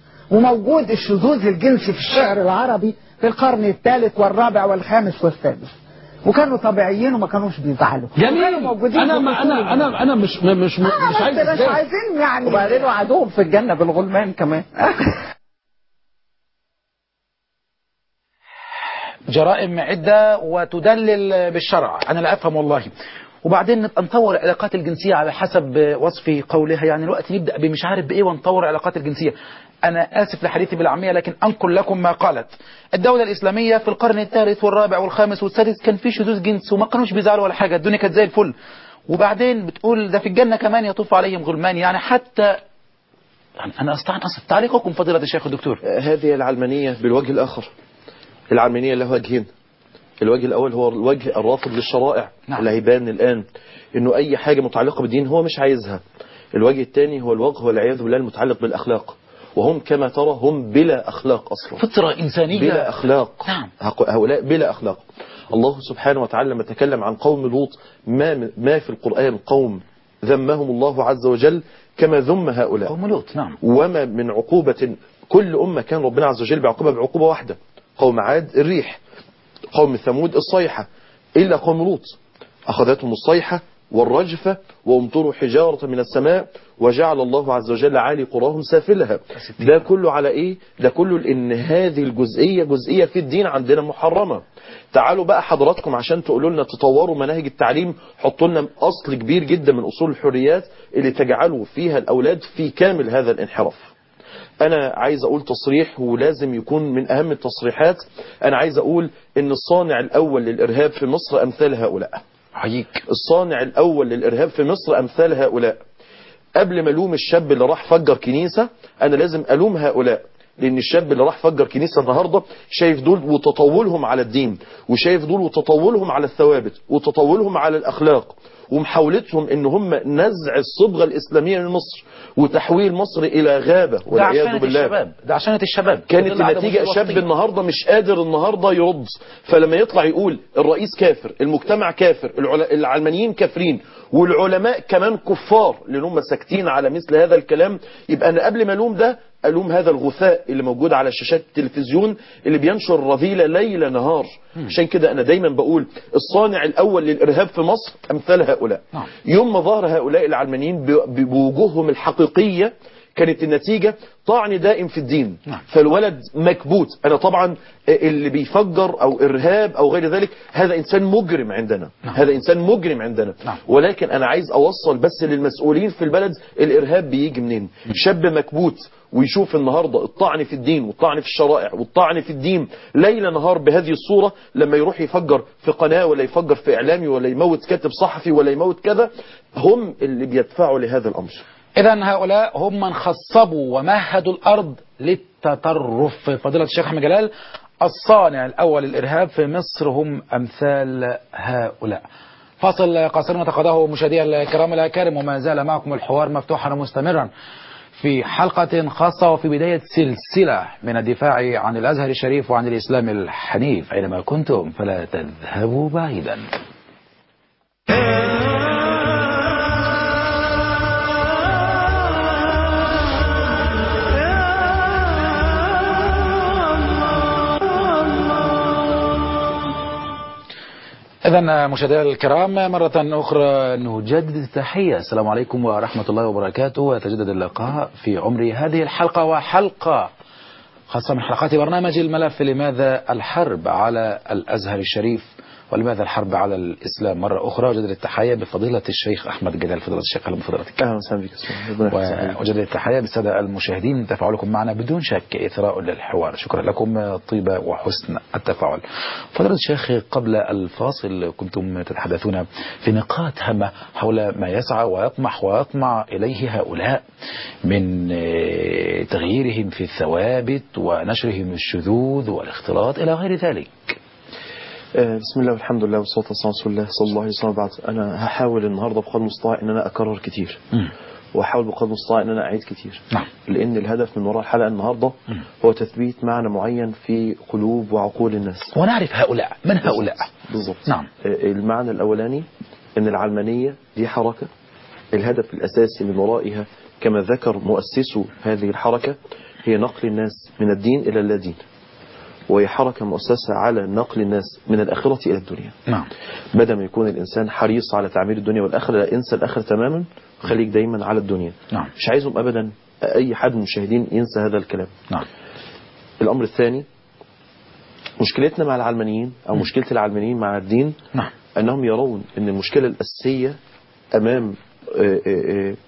وموجود الشذوذ الجنسي في الشعر العربي في القرن الثالث والرابع والخامس والسادس وكانوا طبيعيين وما كانوش بيزعلوا وكانوا جميل موجودين انا في ما الأصول. انا انا انا مش مش مش, آه، مش بس عايز مش إزاي. عايزين يعني وبعدين وعدوهم في الجنه بالغلمان كمان جرائم عدة وتدلل بالشرع أنا لا أفهم والله وبعدين نبقى نطور العلاقات الجنسية على حسب وصف قولها يعني الوقت نبدأ بمش عارف بإيه ونطور العلاقات الجنسية أنا آسف لحديثي بالعامية لكن أنقل لكم ما قالت الدولة الإسلامية في القرن الثالث والرابع والخامس والسادس كان في شذوذ جنس وما كانوش بيزعلوا ولا حاجة الدنيا كانت زي الفل وبعدين بتقول ده في الجنة كمان يطوف عليهم غلمان يعني حتى يعني أنا أستعنصف تعليقكم فضيلة الشيخ الدكتور آه، هذه العلمانية بالوجه الآخر العلمانية له وجهين الوجه الأول هو الوجه الرافض للشرائع نعم. اللي هيبان الآن إنه أي حاجة متعلقة بالدين هو مش عايزها الوجه الثاني هو الوجه والعياذ بالله المتعلق بالأخلاق وهم كما ترى هم بلا أخلاق أصلا فطرة إنسانية بلا أخلاق نعم. هق- هؤلاء بلا أخلاق الله سبحانه وتعالى لما تكلم عن قوم لوط ما, ما في القرآن قوم ذمهم الله عز وجل كما ذم هؤلاء قوم لوط نعم وما من عقوبة كل أمة كان ربنا عز وجل بيعاقبها بعقوبة واحدة قوم عاد الريح قوم ثمود الصيحة إلا قوم لوط أخذتهم الصيحة والرجفة وامطروا حجارة من السماء وجعل الله عز وجل عالي قراهم سافلها ده كله على إيه؟ ده كله لأن هذه الجزئية جزئية في الدين عندنا محرمة تعالوا بقى حضراتكم عشان تقولوا لنا تطوروا مناهج التعليم حطوا لنا أصل كبير جدا من أصول الحريات اللي تجعلوا فيها الأولاد في كامل هذا الانحراف انا عايز اقول تصريح ولازم يكون من اهم التصريحات انا عايز اقول ان الصانع الاول للارهاب في مصر امثال هؤلاء حييك الصانع الاول للارهاب في مصر امثال هؤلاء قبل ما الوم الشاب اللي راح فجر كنيسة انا لازم الوم هؤلاء لان الشاب اللي راح فجر كنيسة النهاردة شايف دول وتطولهم على الدين وشايف دول وتطولهم على الثوابت وتطولهم على الاخلاق ومحاولتهم ان هم نزع الصبغة الاسلامية من مصر وتحويل مصر الى غابة ده والعياذ عشانة بالله الشباب ده عشانة الشباب كانت بظل عدم النتيجة وجود شاب وسطية. النهاردة مش قادر النهاردة يرد فلما يطلع يقول الرئيس كافر المجتمع كافر العل- العلمانيين كافرين والعلماء كمان كفار لان هم ساكتين على مثل هذا الكلام يبقى انا قبل ما الوم ده الوم هذا الغثاء اللي موجود على شاشات التلفزيون اللي بينشر رذيلة ليل نهار عشان كده انا دايما بقول الصانع الاول للارهاب في مصر امثال هؤلاء نعم. يوم ما ظهر هؤلاء العلمانيين ب- ب- بوجوههم الحقيقية كانت النتيجة طعن دائم في الدين نعم. فالولد مكبوت انا طبعا اللي بيفجر او ارهاب او غير ذلك هذا انسان مجرم عندنا نعم. هذا انسان مجرم عندنا نعم. ولكن انا عايز اوصل بس للمسؤولين في البلد الارهاب بيجي منين شاب مكبوت ويشوف النهارده الطعن في الدين والطعن في الشرائع والطعن في الدين ليل نهار بهذه الصوره لما يروح يفجر في قناه ولا يفجر في اعلامي ولا يموت كاتب صحفي ولا يموت كذا هم اللي بيدفعوا لهذا الامر إذا هؤلاء هم من خصبوا ومهدوا الأرض للتطرف فضيلة الشيخ أحمد جلال الصانع الأول للإرهاب في مصر هم أمثال هؤلاء فاصل قصير نتقاضاه مشاهدي الكرام الأكارم وما زال معكم الحوار مفتوحا ومستمرا في حلقة خاصة وفي بداية سلسلة من الدفاع عن الأزهر الشريف وعن الإسلام الحنيف أينما كنتم فلا تذهبوا بعيدا إذا مشاهدينا الكرام مرة أخرى نجدد التحية السلام عليكم ورحمة الله وبركاته ويتجدد اللقاء في عمر هذه الحلقة وحلقة خاصة من حلقات برنامج الملف لماذا الحرب على الأزهر الشريف ولماذا الحرب على الإسلام مرة أخرى وجدد التحية بفضيلة الشيخ أحمد جلال فضيلة الشيخ أهلا بفضيلتك اهلا وسهلا بك يا أستاذ. ربنا يحفظك. وجدد التحية بالسادة المشاهدين تفاعلكم معنا بدون شك إثراء للحوار شكرا لكم طيبة وحسن التفاعل فضيلة الشيخ قبل الفاصل كنتم تتحدثون في نقاط هامة حول ما يسعى ويطمح ويطمع إليه هؤلاء من آه، تغييرهم في الثوابت ونشرهم الشذوذ والاختلاط إلى غير ذلك آه، بسم الله والحمد لله والصلاة والسلام على رسول الله صلى الله عليه وسلم بعد أنا هحاول النهاردة بقدر المستطاع إن أنا أكرر كتير مم. وأحاول بقدر المستطاع إن أنا أعيد كتير نعم لأن الهدف من وراء الحلقة النهاردة هو تثبيت معنى معين في قلوب وعقول الناس ونعرف هؤلاء من هؤلاء بالضبط نعم. آه، المعنى الأولاني إن العلمانية دي حركة الهدف الأساسي من ورائها كما ذكر مؤسسو هذه الحركة هي نقل الناس من الدين إلى اللادين وهي حركة مؤسسة على نقل الناس من الآخرة إلى الدنيا نعم بدل ما يكون الإنسان حريص على تعمير الدنيا والآخرة لا انسى الآخرة تماما خليك دايما على الدنيا نعم. مش عايزهم أبدا أي حد من المشاهدين ينسى هذا الكلام نعم الأمر الثاني مشكلتنا مع العلمانيين أو مشكلة العلمانيين مع الدين نعم أنهم يرون أن المشكلة الأساسية أمام آه، آه، آه،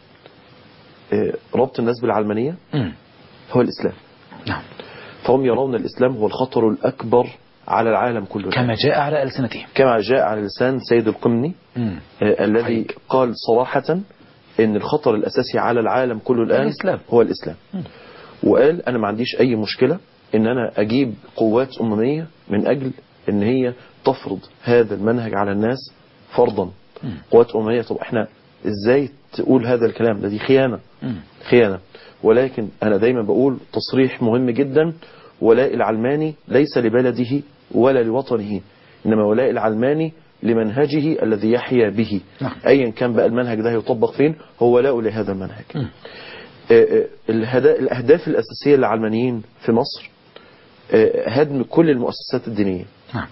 آه، ربط الناس بالعلمانية مم. هو الإسلام نعم فهم يرون الإسلام هو الخطر الأكبر على العالم كله كما جاء على ألسنتهم كما جاء على لسان سيد القمني مم. آه، الذي قال صراحة ان الخطر الاساسي على العالم كله الان الإسلام. هو الاسلام وقال انا ما عنديش اي مشكلة ان انا اجيب قوات اممية من اجل ان هي تفرض هذا المنهج على الناس فرضا قوات اممية طب احنا ازاي تقول هذا الكلام ده دي خيانة خيانة ولكن أنا دايما بقول تصريح مهم جدا ولاء العلماني ليس لبلده ولا لوطنه إنما ولاء العلماني لمنهجه الذي يحيا به نعم. أيا كان بقى المنهج ده يطبق فين هو ولاء لهذا المنهج آه، آه، الهدا- الأهداف الأساسية للعلمانيين في مصر آه، هدم كل المؤسسات الدينية نعم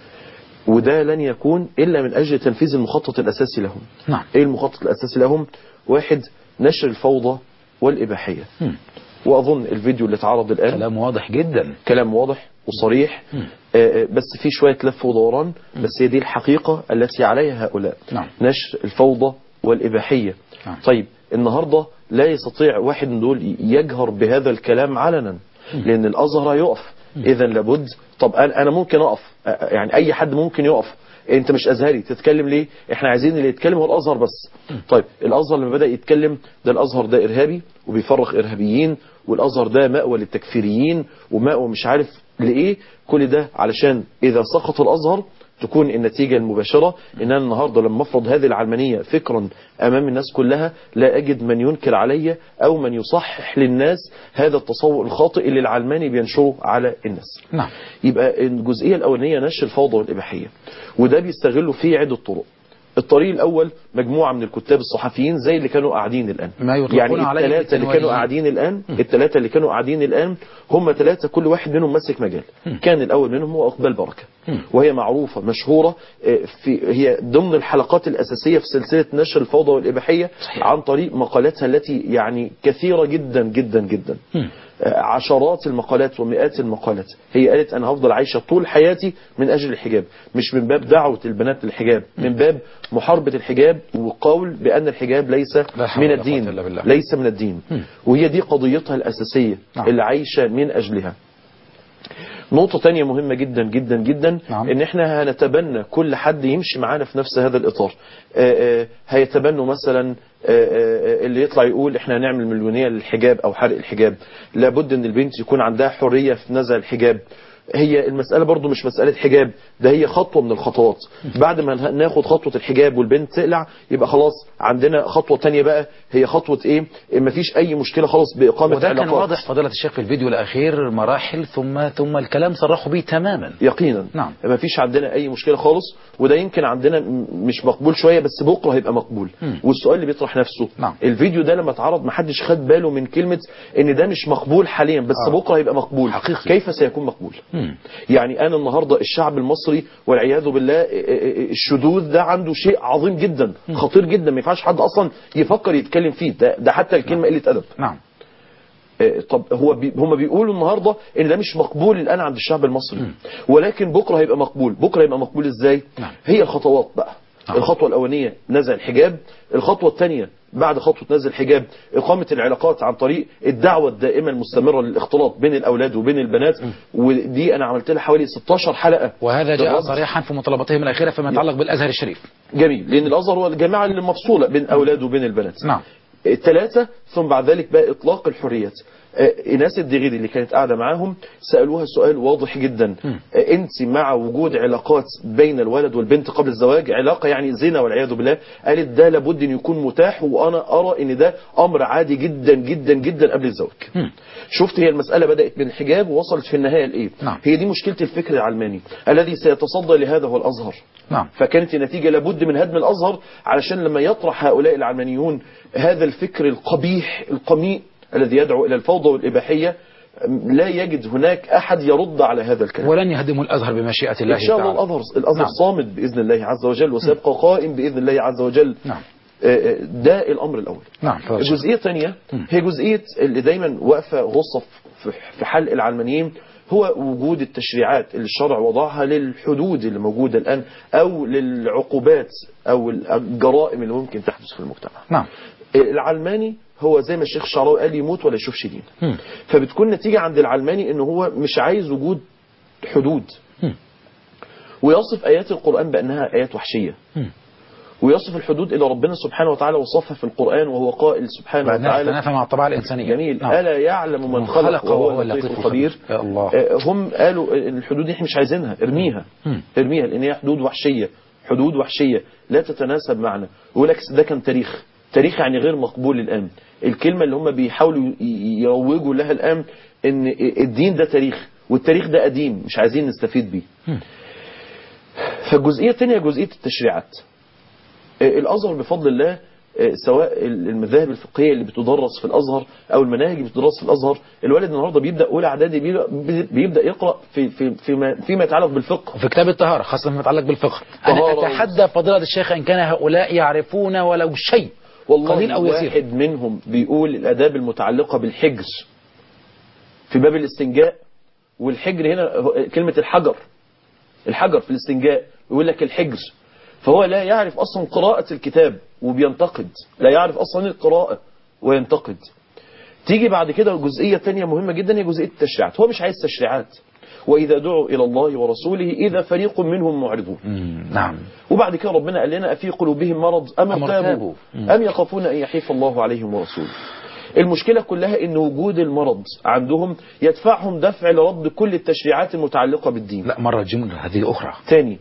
وده لن يكون إلا من أجل تنفيذ المخطط الأساسي لهم نعم إيه المخطط الأساسي لهم واحد نشر الفوضى والإباحية مم. وأظن الفيديو اللي اتعرض الآن كلام واضح جدا كلام واضح وصريح مم. آه، آه، بس في شوية لف ودوران بس هي دي الحقيقة التي عليها هؤلاء نعم. نشر الفوضى والإباحية نعم. طيب النهاردة لا يستطيع واحد من دول يجهر بهذا الكلام علنا لأن الأزهر يقف إذا لابد طب أنا أنا ممكن أقف آه، آه، يعني أي حد ممكن يقف انت مش ازهري تتكلم ليه احنا عايزين اللي يتكلم هو الازهر بس طيب الازهر لما بدا يتكلم ده الازهر ده ارهابي وبيفرخ ارهابيين والازهر ده مأوى للتكفيريين ومأوى مش عارف لايه كل ده علشان اذا سقط الازهر تكون النتيجة المباشرة ان انا النهاردة لما افرض هذه العلمانية فكرا امام الناس كلها لا اجد من ينكر علي او من يصحح للناس هذا التصور الخاطئ اللي العلماني بينشره على الناس نعم يبقى الجزئية الأولانية نشر الفوضى والإباحية وده بيستغلوا فيه عدة طرق الطريق الأول مجموعة من الكتاب الصحفيين زي اللي كانوا قاعدين الآن ما يطلقون يعني عليه الثلاثة اللي كانوا بالتنويريين. قاعدين الآن الثلاثة اللي كانوا قاعدين الآن هم ثلاثة كل واحد منهم ماسك مجال كان الأول منهم هو أقبال بركة وهي معروفة مشهورة آه، في هي ضمن الحلقات الأساسية في سلسلة نشر الفوضى والإباحية عن طريق مقالاتها التي يعني كثيرة جدا جدا جدا آه، عشرات المقالات ومئات المقالات هي قالت أنا هفضل عايشة طول حياتي من أجل الحجاب مش من باب دعوة البنات للحجاب من باب محاربة الحجاب وقول بأن الحجاب ليس لا حول من ولا الدين قوة إلا بالله. ليس من الدين وهي دي قضيتها الأساسية نعم. اللي عايشة من أجلها نقطة تانية مهمة جدا جدا جدا نعم. ان احنا هنتبنى كل حد يمشي معانا في نفس هذا الاطار آه، آه، هيتبنوا مثلا آه، آه، اللي يطلع يقول احنا هنعمل مليونية للحجاب او حرق الحجاب لابد ان البنت يكون عندها حرية في نزع الحجاب هي المسألة برضو مش مسألة حجاب ده هي خطوة من الخطوات بعد ما ناخد خطوة الحجاب والبنت تقلع يبقى خلاص عندنا خطوة تانية بقى هي خطوة ايه مفيش اي مشكلة خلاص بإقامة وده كان علاقات واضح فضيلة الشيخ في الفيديو الأخير مراحل ثم ثم الكلام صرحوا به تماما يقينا نعم. ما فيش عندنا اي مشكله خالص وده يمكن عندنا م- مش مقبول شويه بس بكره هيبقى مقبول مم. والسؤال اللي بيطرح نفسه نعم. الفيديو ده لما اتعرض ما حدش خد باله من كلمه ان ده مش مقبول حاليا بس آه. بكره هيبقى مقبول حقيقي. كيف سيكون مقبول مم. يعني انا النهارده الشعب المصري والعياذ بالله ا- ا- الشذوذ ده عنده شيء عظيم جدا خطير جدا ما ينفعش حد اصلا يفكر يتكلم فيه ده, ده حتى الكلمه قله ادب نعم آه، طب هو بي هم بيقولوا النهارده ان ده مش مقبول الان عند الشعب المصري ولكن بكره هيبقى مقبول بكره هيبقى مقبول ازاي نعم. هي الخطوات بقى نعم. الخطوه الاولانيه نزع الحجاب الخطوه الثانيه بعد خطوه نزع الحجاب اقامه العلاقات عن طريق الدعوه الدائمه المستمره للاختلاط بين الاولاد وبين البنات ودي انا عملت لها حوالي 16 حلقه وهذا جاء بالرد. صريحا في مطالبتهم الأخيرة فيما يتعلق بالأزهر الشريف جميل لان الازهر هو الجماعه اللي مفصوله بين اولاد وبين البنات نعم الثلاثة ثم بعد ذلك بقى إطلاق الحريات آه، إناس الدغيدي اللي كانت قاعدة معاهم سألوها سؤال واضح جدا آه، أنت مع وجود علاقات بين الولد والبنت قبل الزواج علاقة يعني زنا والعياذ بالله قالت ده لابد أن يكون متاح وأنا أرى أن ده أمر عادي جدا جدا جدا قبل الزواج مم. شفت هي المسألة بدأت من الحجاب ووصلت في النهاية لإيه نعم. هي دي مشكلة الفكر العلماني الذي سيتصدى لهذا هو الأزهر نعم فكانت النتيجة لابد من هدم الأزهر علشان لما يطرح هؤلاء العلمانيون هذا الفكر القبيح القميء الذي يدعو إلى الفوضى والإباحية لا يجد هناك أحد يرد على هذا الكلام ولن يهدموا الأزهر بمشيئة الله إن شاء الله تعالى الأزهر الأزهر نعم. صامد بإذن الله عز وجل وسيبقى قائم بإذن الله عز وجل نعم آه، آه، ده الأمر الأول نعم تفضل. الجزئية الثانية مم. هي جزئية اللي دايما واقفة غصة في- في حل العلمانيين هو وجود التشريعات اللي الشرع وضعها للحدود اللي موجودة الآن أو للعقوبات أو الجرائم اللي ممكن تحدث في المجتمع نعم العلماني هو زي ما الشيخ الشعراوي قال يموت ولا يشوفش دين مم. فبتكون نتيجة عند العلماني انه هو مش عايز وجود حدود مم. ويصف آيات القرآن بأنها آيات وحشية مم. ويصف الحدود اللي ربنا سبحانه وتعالى وصفها في القرآن وهو قائل سبحانه بعد ذلك وتعالى تنافى مع الطبيعة الإنسانية جميل نعم. ألا يعلم من خلق وهو اللطيف الخبير يا الله آه، هم قالوا إن الحدود دي احنا مش عايزينها ارميها مم. ارميها لان هي حدود وحشيه حدود وحشيه لا تتناسب معنا يقول لك ده كان تاريخ تاريخ يعني غير مقبول الآن الكلمة اللي هم بيحاولوا ي- يروجوا لها الآن ان الدين ده تاريخ والتاريخ ده قديم مش عايزين نستفيد بيه فالجزئية الثانية جزئية التشريعات الأزهر بفضل الله سواء المذاهب الفقهية اللي بتدرس في الأزهر أو المناهج اللي بتدرس في الأزهر الولد النهاردة بيبدأ أولى إعدادي بيبدأ, بيبدأ يقرأ في في فيما, فيما يتعلق بالفقه وفي كتاب الطهارة خاصة فيما يتعلق بالفقه أنا طهارة أتحدى فضيلة الشيخ إن كان هؤلاء يعرفون ولو شيء والله قليل أو يسير واحد منهم بيقول الآداب المتعلقة بالحجر في باب الاستنجاء والحجر هنا هو- كلمة الحجر الحجر في الاستنجاء يقول لك الحجر فهو لا يعرف أصلا قراءة الكتاب وبينتقد لا يعرف أصلا القراءة وينتقد تيجي بعد كده جزئية تانية مهمة جدا هي جزئية التشريعات هو مش عايز تشريعات وإذا دعوا إلى الله ورسوله إذا فريق منهم معرضون مم، نعم وبعد كده ربنا قال لنا أفي قلوبهم مرض أم أم ارتابوا ارتابوا. مم. أم يخافون أن يحيف الله عليهم ورسوله المشكلة كلها أن وجود المرض عندهم يدفعهم دفع لرد كل التشريعات المتعلقة بالدين لا مرة جملة هذه أخرى ثاني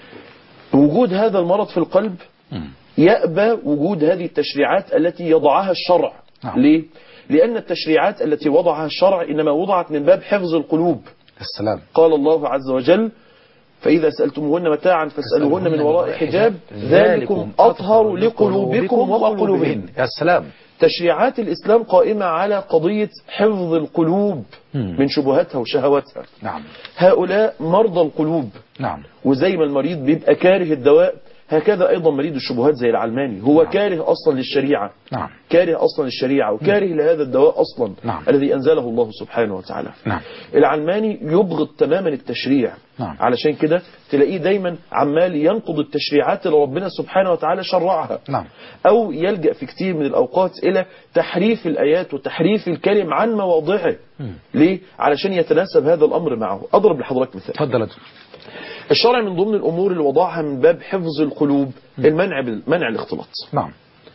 وجود هذا المرض في القلب مم. يأبى وجود هذه التشريعات التي يضعها الشرع نعم. ليه؟ لأن التشريعات التي وضعها الشرع إنما وضعت من باب حفظ القلوب السلام قال الله عز وجل فإذا سألتموهن متاعا فاسألوهن من وراء حجاب ذلكم أطهر لقلوبكم وقلوبهن يا سلام تشريعات الإسلام قائمة على قضية حفظ القلوب مم. من شبهاتها وشهواتها نعم هؤلاء مرضى القلوب نعم وزي ما المريض بيبقى كاره الدواء هكذا أيضا مريض الشبهات زي العلماني هو كاره أصلا للشريعة نعم كاره أصلا الشريعة وكاره لهذا الدواء أصلا نعم. الذي أنزله الله سبحانه وتعالى نعم العلماني يبغض تماما التشريع نعم. علشان كده تلاقيه دايما عمال ينقض التشريعات اللي ربنا سبحانه وتعالى شرعها نعم أو يلجأ في كتير من الأوقات إلى تحريف الآيات وتحريف الكلم عن مواضعه ليه؟ علشان يتناسب هذا الأمر معه أضرب لحضرتك مثال تفضل يا دكتور. الشرع من ضمن الأمور اللي وضعها من باب حفظ القلوب المنع منع الاختلاط نعم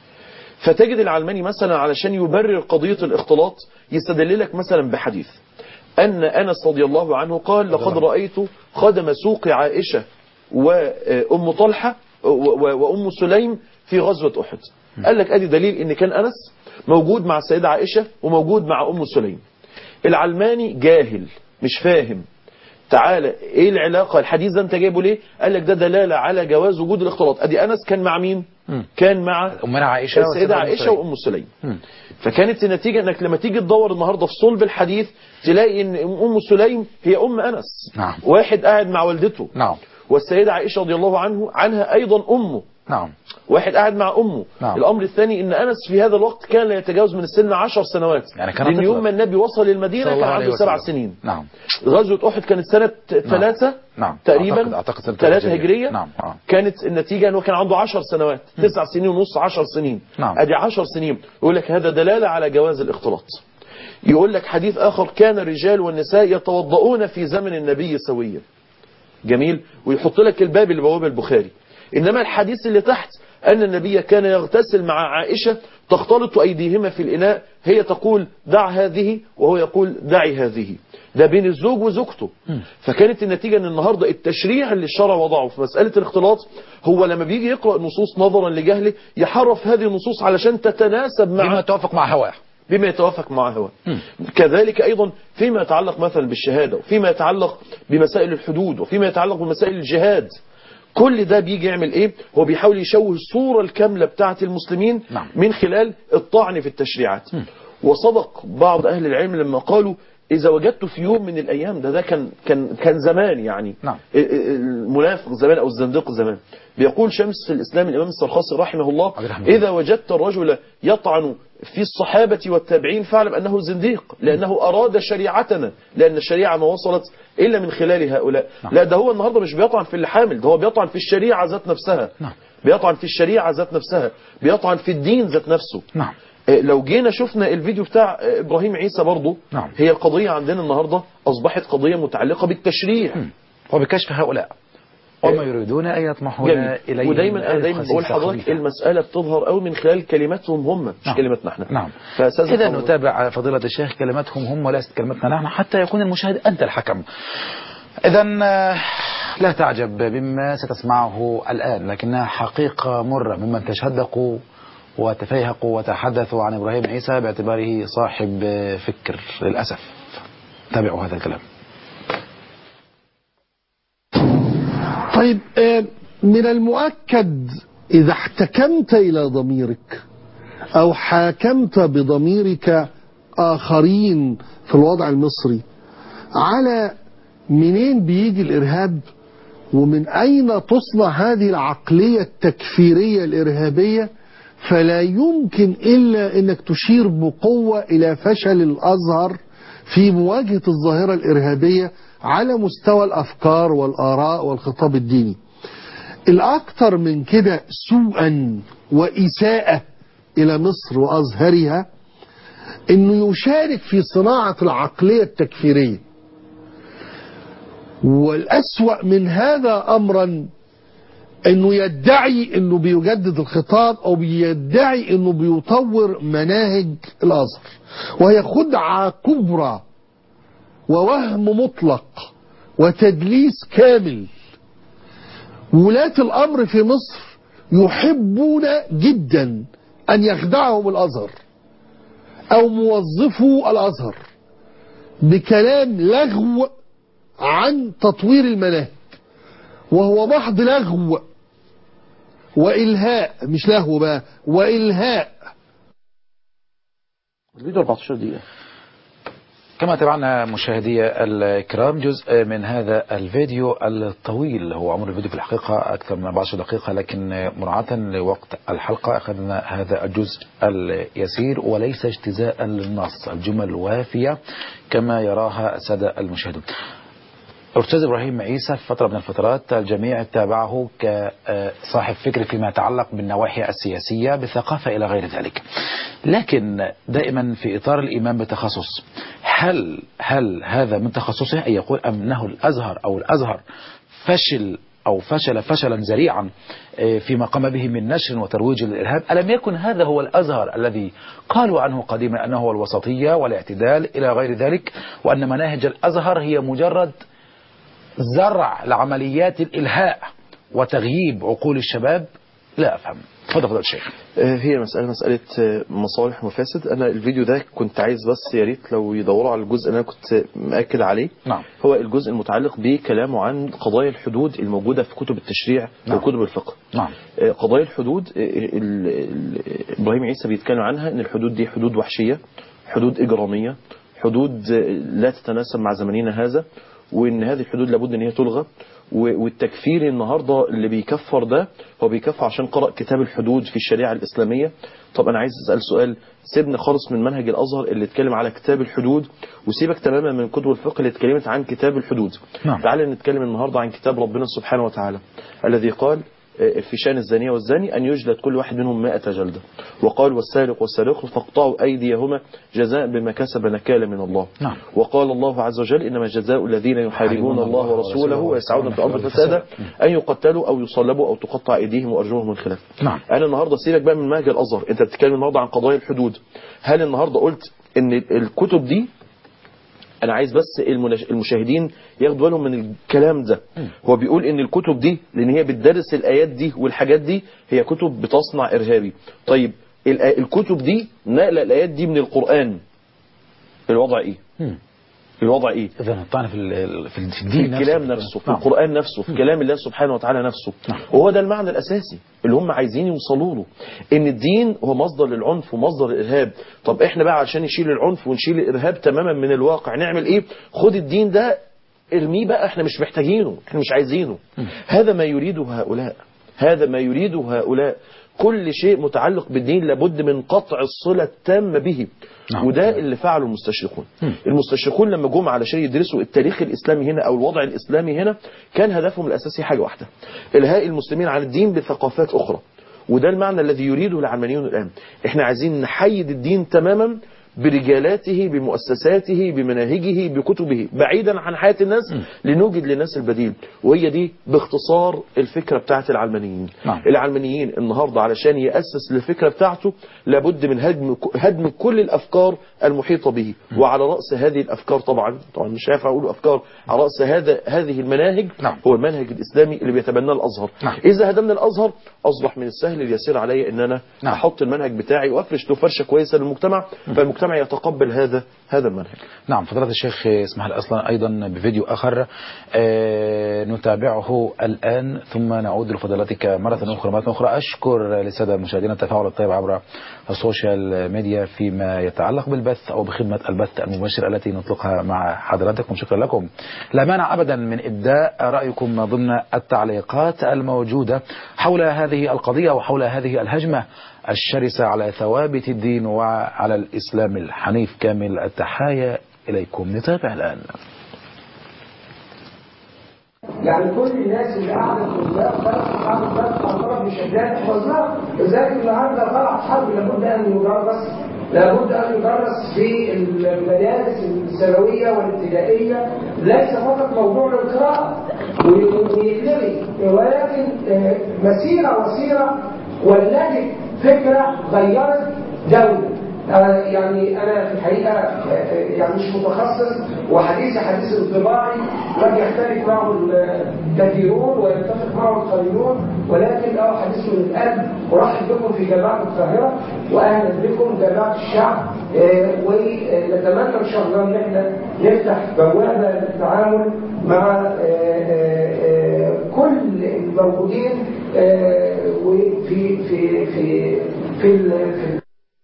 فتجد العلماني مثلا علشان يبرر قضية الاختلاط يستدل لك مثلا بحديث أن أنس رضي الله عنه قال لقد رأيت خدم سوق عائشة وأم طلحة و- و- وأم سليم في غزوة أحد قال لك أدي دليل إن كان أنس موجود مع السيدة عائشة وموجود مع أم سليم العلماني جاهل مش فاهم تعالى ايه العلاقة الحديث ده انت جايبه ليه قال لك ده دلالة على جواز وجود الاختلاط ادي انس كان مع مين مم. كان مع أمنا عائشة السيدة والسيدة أم عائشة سليم. وأم سليم مم. فكانت النتيجة انك لما تيجي تدور النهاردة في صلب الحديث تلاقي ان أم سليم هي أم أنس نعم. واحد قاعد مع والدته نعم والسيدة عائشة رضي الله عنه عنها أيضا أمه نعم واحد قاعد مع أمه نعم. الأمر الثاني ان أنس في هذا الوقت كان لا يتجاوز من السن عشر سنوات يعني كان لأن طفلا. يوم ما النبي وصل للمدينة صلى كان الله عليه عنده سبع وسلم. سنين نعم غزوة أحد كانت سنة ثلاثة نعم. تقريبا أعتقد- أعتقد سنة ثلاثة هجرية. هجرية نعم. آه. كانت النتيجة أنه كان عنده عشر سنوات تسع سنين ونص عشر سنين نعم. أدي عشر سنين يقول لك هذا دلالة على جواز الاختلاط يقول لك حديث آخر كان الرجال والنساء يتوضؤون في زمن النبي سويا جميل ويحط لك الباب اللي بوابة البخاري إنما الحديث اللي تحت أن النبي كان يغتسل مع عائشة تختلط أيديهما في الإناء هي تقول دع هذه وهو يقول دعي هذه ده بين الزوج وزوجته فكانت النتيجة أن النهاردة التشريع اللي الشرع وضعه في مسألة الاختلاط هو لما بيجي يقرأ النصوص نظرا لجهله يحرف هذه النصوص علشان تتناسب مع بما توافق مع هواه بما يتوافق مع هواه كذلك أيضا فيما يتعلق مثلا بالشهادة وفيما يتعلق بمسائل الحدود وفيما يتعلق بمسائل الجهاد كل ده بيجي يعمل ايه هو بيحاول يشوه الصورة الكاملة بتاعة المسلمين نعم. من خلال الطعن في التشريعات وصدق بعض أهل العلم لما قالوا إذا وجدت في يوم من الأيام ده ده كان كان كان زمان يعني نعم. المنافق زمان أو الزنديق زمان بيقول شمس الإسلام الإمام السرخسي رحمه الله عليه رحمة الله. إذا وجدت الرجل يطعن في الصحابة والتابعين فاعلم أنه زنديق لأنه أراد شريعتنا لأن الشريعة ما وصلت إلا من خلال هؤلاء لا ده هو النهاردة مش بيطعن في اللي حامل ده هو بيطعن في الشريعة ذات نفسها نعم. بيطعن في الشريعة ذات نفسها بيطعن في الدين ذات نفسه نعم آه، لو جينا شفنا الفيديو بتاع آه، إبراهيم عيسى برضه نعم. هي القضية عندنا النهاردة أصبحت قضية متعلقة بالتشريع وبكشف هؤلاء وما يريدون أن يطمحون جميل إليه ودايما انا دايما بقول حضرتك المساله بتظهر قوي من خلال كلماتهم هم مش نعم. كلماتنا احنا نعم فأستاذ إذا محمد- نتابع فضيلة الشيخ كلماتهم هم وليست كلمتنا نحن حتى يكون المشاهد أنت الحكم إذا آه، لا تعجب بما ستسمعه الآن لكنها حقيقة مرة ممن تشدقوا وتفيهقوا وتحدثوا عن إبراهيم عيسى باعتباره صاحب فكر للأسف تابعوا هذا الكلام طيب آه، من المؤكد إذا احتكمت إلى ضميرك أو حاكمت بضميرك آخرين في الوضع المصري على منين بيجي الإرهاب ومن أين تصنع هذه العقلية التكفيرية الإرهابية فلا يمكن إلا أنك تشير بقوة إلى فشل الأزهر في مواجهة الظاهرة الإرهابية على مستوى الأفكار والآراء والخطاب الديني الأكثر من كده سوءا وإساءة إلى مصر وأزهرها أنه يشارك في صناعة العقلية التكفيرية والأسوأ من هذا أمرا أنه يدعي أنه بيجدد الخطاب أو بيدعي أنه بيطور مناهج الأزهر وهي خدعة كبرى ووهم مطلق وتدليس كامل ولاة الأمر في مصر يحبون جدا أن يخدعهم الأزهر أو موظفو الأزهر بكلام لغو عن تطوير المناهج وهو محض لغو وإلهاء مش لهو بقى وإلهاء الفيديو 14 دقيقة كما تابعنا مشاهدي الكرام جزء من هذا الفيديو الطويل هو عمر الفيديو في الحقيقة أكثر من 14 دقيقة لكن مراعاة لوقت الحلقة أخذنا هذا الجزء اليسير وليس اجتزاء للنص الجمل وافية كما يراها السادة المشاهدون أستاذ إبراهيم عيسى في فترة من الفترات الجميع تابعه كصاحب فكر فيما يتعلق بالنواحي السياسية بالثقافة إلى غير ذلك لكن دائما في إطار الإيمان بتخصص هل هل هذا من تخصصه أن يقول أنه الأزهر أو الأزهر فشل أو فشل فشلا ذريعا فيما قام به من نشر وترويج للإرهاب ألم يكن هذا هو الأزهر الذي قالوا عنه قديما أنه هو الوسطية والاعتدال إلى غير ذلك وأن مناهج الأزهر هي مجرد زرع لعمليات الإلهاء وتغييب عقول الشباب لا أفهم تفضل فضل الشيخ آه، هي مسألة مسألة آه، مصالح ومفاسد أنا الفيديو ده كنت عايز بس يا ريت لو يدوروا على الجزء اللي أنا كنت مأكد عليه نعم هو الجزء المتعلق بكلامه عن قضايا الحدود الموجودة في كتب التشريع نعم. وكتب الفقه نعم آه، قضايا الحدود آه، ال- ال- إبراهيم عيسى بيتكلم عنها إن الحدود دي حدود وحشية حدود إجرامية حدود آه، لا تتناسب مع زماننا هذا وإن هذه الحدود لابد إن هي تلغى و- والتكفير النهاردة اللي بيكفر ده هو بيكفر عشان قرأ كتاب الحدود في الشريعة الإسلامية طب أنا عايز أسأل سؤال سيبنا خالص من منهج الأزهر اللي اتكلم على كتاب الحدود وسيبك تماما من كتب الفقه اللي اتكلمت عن كتاب الحدود نعم. تعالى نتكلم النهاردة عن كتاب ربنا سبحانه وتعالى الذي قال آه، في شان الزانية والزاني أن يجلد كل واحد منهم مائة جلدة وقال والسارق والسارق فاقطعوا أيديهما جزاء بما كسب نكالا من الله نعم. وقال الله عز وجل إنما جزاء الذين يحاربون الله ورسوله ويسعون في الأرض فسادا أن يقتلوا أو يصلبوا أو تقطع أيديهم وأرجلهم من خلاف نعم. أنا النهاردة سيبك بقى من منهج الأزهر أنت بتتكلم النهاردة عن قضايا الحدود هل النهاردة قلت إن الكتب دي انا عايز بس المناش- المشاهدين ياخدوا بالهم من الكلام ده هو بيقول ان الكتب دي لان هي بتدرس الايات دي والحاجات دي هي كتب بتصنع ارهابي طيب الآ- الكتب دي نقل الايات دي من القران الوضع ايه مم. الوضع ايه إذا الطعن في ال- في في الدين الكلام نفسه في نعم. القرآن نفسه في كلام الله سبحانه وتعالى نفسه وهو ده المعنى الأساسي اللي هم عايزين يوصلوا له إن الدين هو مصدر للعنف ومصدر الإرهاب طب إحنا بقى عشان نشيل العنف ونشيل الإرهاب تماما من الواقع نعمل إيه خد الدين ده ارميه بقى إحنا مش محتاجينه إحنا مش عايزينه هذا ما يريده هؤلاء هذا ما يريده هؤلاء كل شيء متعلق بالدين لابد من قطع الصلة التامة به نعم. وده اللي فعله المستشرقون المستشرقون لما جم علشان يدرسوا التاريخ الإسلامي هنا أو الوضع الإسلامي هنا كان هدفهم الأساسي حاجة واحدة إلهاء المسلمين عن الدين بثقافات أخرى وده المعنى الذي يريده العلمانيون الآن احنا عايزين نحيد الدين تماما برجالاته بمؤسساته بمناهجه بكتبه بعيدا عن حياة الناس لنوجد للناس البديل وهي دي باختصار الفكرة بتاعت العلمانيين نعم. العلمانيين النهاردة علشان يأسس للفكرة بتاعته لابد من هدم هدم كل الأفكار المحيطة به وعلى رأس هذه الأفكار طبعا طبعا مش هينفع أقول أفكار على رأس هذا هذه المناهج نعم. هو المنهج الإسلامي اللي بيتبناه الأزهر نعم. إذا هدمنا الأزهر أصبح من السهل اليسير علي أن أنا نعم. أحط المنهج بتاعي وأفرش له فرشة كويسة للمجتمع فالمجتمع يتقبل هذا هذا المنهج نعم فضيلة الشيخ اسمح لي أصلا أيضا بفيديو آخر آه نتابعه الآن ثم نعود لفضيلتك مرة أخرى مرة أخرى أشكر للسادة المشاهدين التفاعل الطيب عبر السوشيال ميديا فيما يتعلق بالبث أو بخدمة البث المباشر التي نطلقها مع حضراتكم شكرا لكم لا مانع أبدا من إبداء رأيكم ضمن التعليقات الموجودة حول هذه القضية وحول هذه الهجمة الشرسة على ثوابت الدين وعلى الإسلام الحنيف كامل التحايا إليكم نتابع الآن يعني كل الناس اللي قاعده في الباب خلاص قاعده في الباب على طرف بشدات حفظناها لذلك النهارده طلعت حرب لابد ان يدرس لابد ان يدرس في المدارس الثانويه والابتدائيه ليس فقط موضوع القراءه ويتلغي ولكن آه، مسيره وسيره ولدت فكره غيرت دوله أنا يعني أنا في الحقيقة آه، يعني مش متخصص وحديثي حديث انطباعي قد يختلف معه الكثيرون ويتفق معه القليلون ولكن له حديث من القلب ورحب بكم في جامعة القاهرة وأهلا بكم جامعة الشعب آه، ونتمنى إن شاء الله إن احنا نفتح بوابة للتعامل مع آه، آه، آه، كل الموجودين آه، وفي في في في ال- في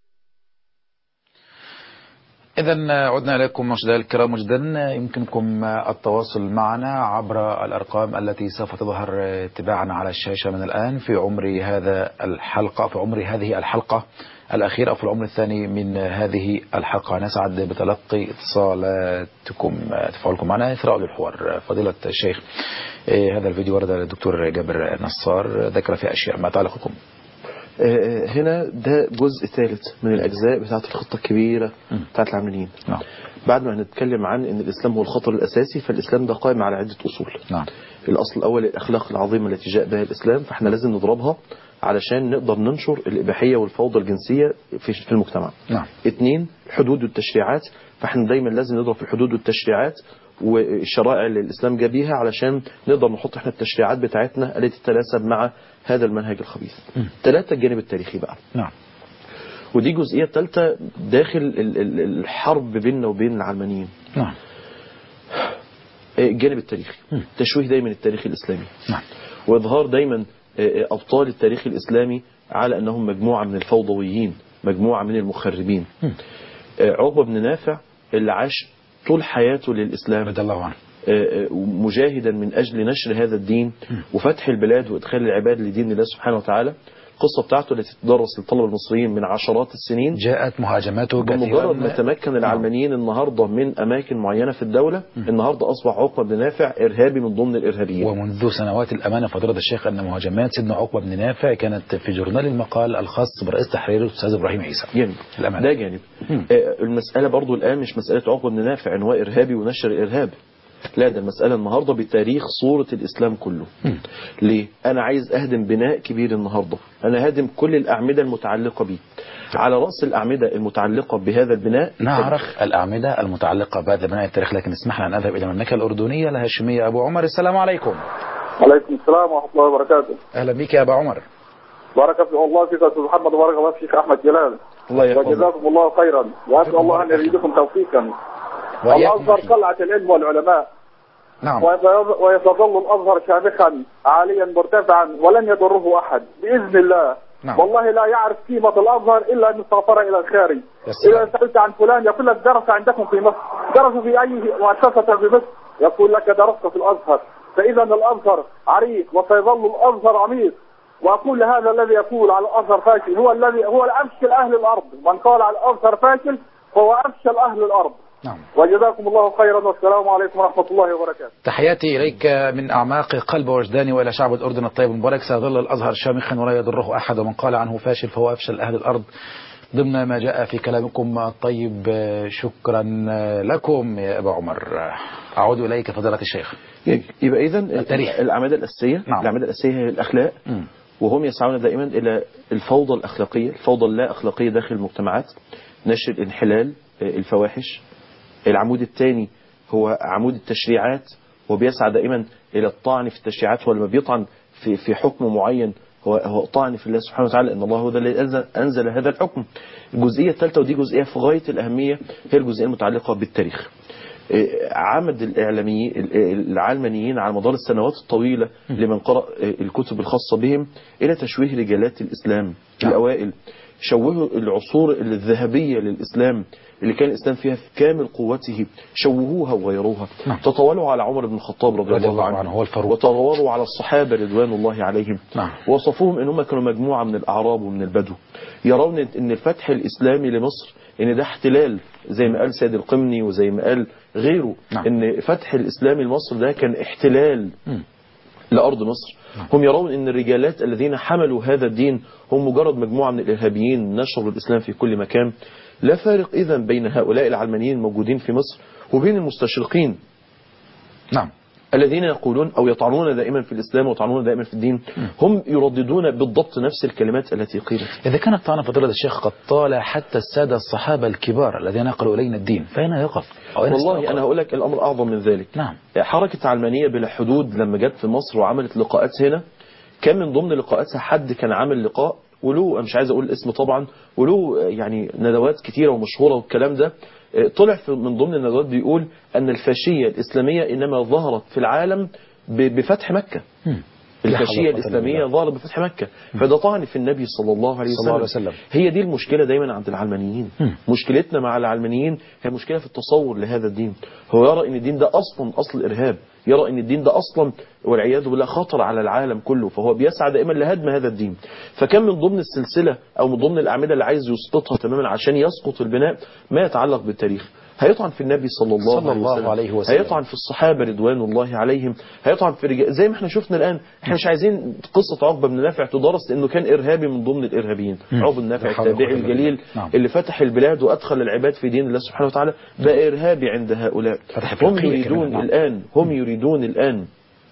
إذا عدنا إليكم مشاهدينا الكرام مجدا يمكنكم التواصل معنا عبر الأرقام التي سوف تظهر تباعا على الشاشة من الآن في عمر هذا الحلقة في عمر هذه الحلقة الأخيرة أو في العمر الثاني من هذه الحلقة نسعد بتلقي اتصالاتكم تفاعلكم معنا إثراء للحوار فضيلة الشيخ إيه، هذا الفيديو ورد للدكتور جابر نصار ذكر فيه أشياء ما تعلقكم آه، هنا ده جزء ثالث من الأجزاء بتاعت الخطة الكبيرة بتاعت العاملين نعم بعد ما هنتكلم عن ان الاسلام هو الخطر الاساسي فالاسلام ده قائم على عده اصول نعم الاصل الاول الاخلاق العظيمه التي جاء بها الاسلام فاحنا لازم نضربها علشان نقدر ننشر الاباحيه والفوضى الجنسيه في في المجتمع نعم اثنين الحدود والتشريعات فاحنا دايما لازم نضرب في الحدود والتشريعات والشرائع اللي الاسلام جاب بيها علشان نقدر نحط احنا التشريعات بتاعتنا التي تتناسب مع هذا المنهج الخبيث ثلاثة الجانب التاريخي بقى نعم ودي جزئية ثالثة داخل ال- ال- الحرب بيننا وبين العلمانيين نعم الجانب التاريخي تشويه دايما التاريخ الإسلامي نعم وإظهار دايما أبطال التاريخ الإسلامي على أنهم مجموعة من الفوضويين مجموعة من المخربين عقبة بن نافع اللي عاش طول حياته للإسلام رضي الله عنه مجاهدا من أجل نشر هذا الدين وفتح البلاد وإدخال العباد لدين الله سبحانه وتعالى القصة بتاعته التي تدرس للطلبة المصريين من عشرات السنين جاءت مهاجماته بمجرد ما كثيرا تمكن العلمانيين النهاردة من أماكن معينة في الدولة النهاردة أصبح عقبة بن نافع إرهابي من ضمن الإرهابيين ومنذ سنوات الأمانة فضيلة الشيخ أن مهاجمات سيدنا عقبة بن نافع كانت في جورنال المقال الخاص برئيس تحرير الأستاذ إبراهيم عيسى جانب الأمانة ده جانب آه، المسألة برضو الآن مش مسألة عقبة بن نافع إن هو إرهابي ونشر الإرهاب لا ده المسألة النهاردة بتاريخ صورة الإسلام كله ليه؟ أنا عايز أهدم بناء كبير النهاردة أنا هدم كل الأعمدة المتعلقة بيه على رأس الأعمدة المتعلقة بهذا البناء نعرف الأعمدة المتعلقة بهذا بناء التاريخ لكن اسمح لنا أن أذهب إلى المملكة الأردنية الهاشمية أبو عمر السلام عليكم عليكم السلام ورحمة الله وبركاته أهلا بك يا أبا عمر بارك في الله فيك يا أستاذ محمد وبارك الله فيك أحمد جلال الله يحفظك وجزاكم الله خيرا وأسأل الله أن يزيدكم توفيقا وإياكم الأزهر أخي. قلعة العلم والعلماء نعم ويظل ويظل الأزهر شامخا عاليا مرتفعا ولن يضره أحد بإذن الله نعم. والله لا يعرف قيمة الأزهر إلا أن سافر إلى الخارج يا سلام. إذا سألت عن فلان يقول لك درس عندكم في مصر درس في أي مؤسسة في مصر يقول لك درست في الأزهر فإذا الأزهر عريق وسيظل الأزهر عميق وأقول هذا الذي يقول على الأزهر فاشل هو الذي هو أفشل أهل الأرض من قال على الأزهر فاشل فهو أفشل أهل الأرض نعم وجزاكم الله خيرا والسلام عليكم ورحمة الله وبركاته تحياتي إليك من أعماق قلب وجداني وإلى شعب الأردن الطيب المبارك سيظل الأزهر شامخا ولا يضره أحد ومن قال عنه فاشل فهو أفشل أهل الأرض ضمن ما جاء في كلامكم الطيب آه، شكرا آه، لكم يا أبا عمر آه، أعود إليك فضيلة الشيخ يبقى إذا التاريخ. الأعمدة الأساسية نعم. الأعمدة الأساسية هي الأخلاق مم. وهم يسعون دائما إلى الفوضى الأخلاقية الفوضى اللا أخلاقية داخل المجتمعات نشر الانحلال آه، الفواحش العمود الثاني هو عمود التشريعات وبيسعى دائما إلى الطعن في التشريعات ولما بيطعن في في حكم معين هو هو طعن في الله سبحانه وتعالى ان الله هو ذا الذي أنزل- انزل هذا الحكم. الجزئيه الثالثه ودي جزئيه في غايه الاهميه هي الجزئيه المتعلقه بالتاريخ. إيه، عمد الإعلاميين العلمانيين على مدار السنوات الطويلة لمن قرأ إيه، الكتب الخاصة بهم إلى تشويه رجالات الإسلام الأوائل شوهوا العصور الذهبية للإسلام اللي كان الإسلام فيها في كامل قوته شوهوها وغيروها تطاولوا على عمر بن الخطاب رضي, رضي الله الله عنه, عنه، هو الفاروق. وتطاولوا على الصحابة رضوان الله عليهم نعم. وصفوهم ان هم كانوا مجموعة من الأعراب ومن البدو يرون ان الفتح الإسلامي لمصر ان ده احتلال زي ما قال سيد القمني وزي ما قال غيره نعم. ان فتح الإسلامي لمصر ده كان احتلال لأرض مصر هم يرون أن الرجالات الذين حملوا هذا الدين هم مجرد مجموعة من الإرهابيين نشروا الإسلام في كل مكان لا فارق إذا بين هؤلاء العلمانيين الموجودين في مصر وبين المستشرقين نعم الذين يقولون أو يطعنون دائما في الإسلام ويطعنون دائما في الدين هم يرددون بالضبط نفس الكلمات التي قيلت إذا كانت طعن فضيلة الشيخ قد طال حتى السادة الصحابة الكبار الذين نقلوا إلينا الدين فأين يقف؟ أو أين والله يستوقف؟ أنا هقول لك الأمر أعظم من ذلك نعم حركة علمانية بلا حدود لما جت في مصر وعملت لقاءات هنا كان من ضمن لقاءاتها حد كان عامل لقاء وله أنا مش عايز أقول الاسم طبعا وله يعني ندوات كتيرة ومشهورة والكلام ده طلع في- من ضمن الندوات بيقول أن الفاشية الإسلامية إنما ظهرت في العالم ب- بفتح مكة لا حول الفاشية ولا قوة إلا الإسلامية بالله. ظهرت بفتح مكة فده طعن في النبي صلى الله عليه صلى الله عليه وسلم وسلم. هي دي المشكلة دايما عند العلمانيين مم. مشكلتنا مع العلمانيين هي مشكلة في التصور لهذا الدين هو يرى ان الدين ده اصلا اصل الارهاب يرى ان الدين ده اصلا والعياذ بالله خطر على العالم كله فهو بيسعى دائما لهدم هذا الدين فكان من ضمن السلسلة او من ضمن الاعمدة اللي عايز يسقطها تماما عشان يسقط البناء ما يتعلق بالتاريخ هيطعن في النبي صلى الله, صلى الله عليه, عليه وسلم. وسلم. هيطعن في الصحابة رضوان الله عليهم هيطعن في رجال زي ما احنا شفنا الآن احنا مش عايزين قصة عقبة بن نافع تدرس لأنه كان إرهابي من ضمن الإرهابيين عقبة بن نافع لا حول ولا التابعي قوة إلا الجليل بالله. نعم. اللي فتح البلاد وأدخل العباد في دين الله سبحانه وتعالى بقى إرهابي عند هؤلاء فتح هم فقهية يريدون كمان، نعم. الآن هم يريدون الآن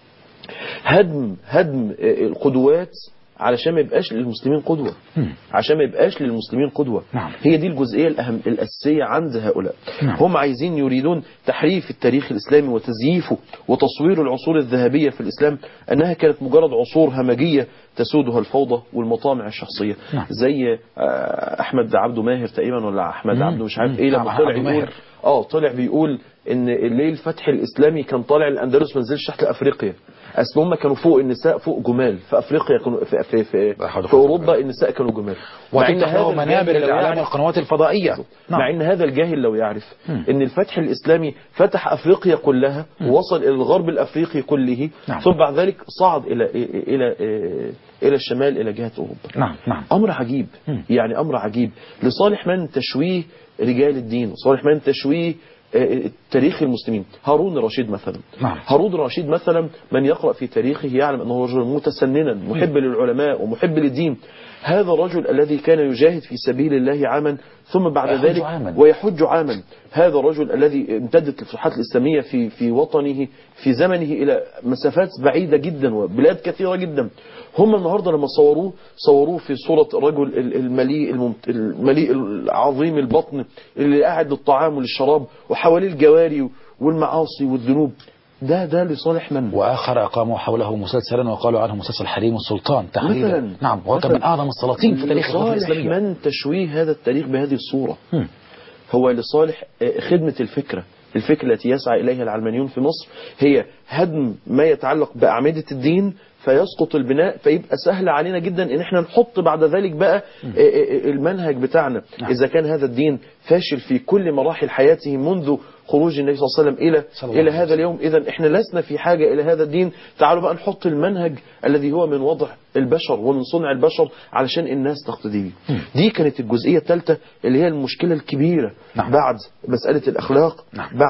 هدم هدم آه، القدوات علشان ما يبقاش للمسلمين قدوة عشان ما يبقاش للمسلمين قدوة نعم. هي دي الجزئية الأهم الأساسية عند هؤلاء نعم. هم عايزين يريدون تحريف التاريخ الإسلامي وتزييفه وتصوير العصور الذهبية في الإسلام أنها كانت مجرد عصور همجية تسودها الفوضى والمطامع الشخصية نعم. زي آه، أحمد عبده ماهر تقريبا ولا أحمد مم. عبده مش عارف مم. إيه نعم، لما طلع عبده يقول ماهر. اه طلع بيقول ان الليل الفتح الاسلامي كان طالع الاندلس ما نزلش تحت افريقيا اصل هم كانوا فوق النساء فوق جمال في افريقيا كانوا في في, في, لا حول في ولا اوروبا النساء كانوا جمال مع إن وتفتح له هذا منابر الجاهل لو الإعلام يعرف- والقنوات الفضائية مع ان هذا الجاهل لو يعرف مم. ان الفتح الاسلامي فتح افريقيا كلها ووصل الى الغرب الافريقي كله نعم. ثم بعد ذلك صعد الى الى الى الشمال الى جهه اوروبا نعم نعم امر عجيب مم. يعني امر عجيب لصالح من تشويه رجال الدين وصالح من تشويه آه، تاريخ المسلمين هارون الرشيد مثلا نعم. هارون الرشيد مثلا من يقرأ في تاريخه يعلم أنه رجل متسننا محب للعلماء ومحب للدين هذا الرجل الذي كان يجاهد في سبيل الله عاما ثم بعد ويحج ذلك عاما. ويحج عاما هذا الرجل الذي امتدت الفتوحات الإسلامية في في وطنه في زمنه إلى مسافات بعيدة جدا وبلاد كثيرة جدا هم النهاردة لما صوروه صوروه في صورة رجل ال- المليء الممت... المليء العظيم البطن اللي قاعد للطعام وللشراب وحواليه الجواري والمعاصي والذنوب ده ده لصالح من؟ وآخر أقاموا حوله مسلسلا وقالوا عنه مسلسل حريم السلطان تحريرا مثلا نعم وهو كان مثلاً. من أعظم السلاطين في تاريخ الخلافة لصالح الإسلامية من تشويه هذا التاريخ بهذه الصورة مم. هو لصالح آه، خدمة الفكرة الفكرة التي يسعى إليها العلمانيون في مصر هي هدم ما يتعلق بأعمدة الدين فيسقط البناء فيبقى سهل علينا جدا ان احنا نحط بعد ذلك بقى آه، آه، المنهج بتاعنا نعم. اذا كان هذا الدين فاشل في كل مراحل حياته منذ خروج النبي صلى الله عليه وسلم الى صلى الله الى عليه هذا اليوم اذا احنا لسنا في حاجه الى هذا الدين تعالوا بقى نحط المنهج الذي هو من وضع البشر ومن صنع البشر علشان الناس تقتدي به دي كانت الجزئيه الثالثه اللي هي المشكله الكبيره نعم. بعد مساله الاخلاق نعم. بعد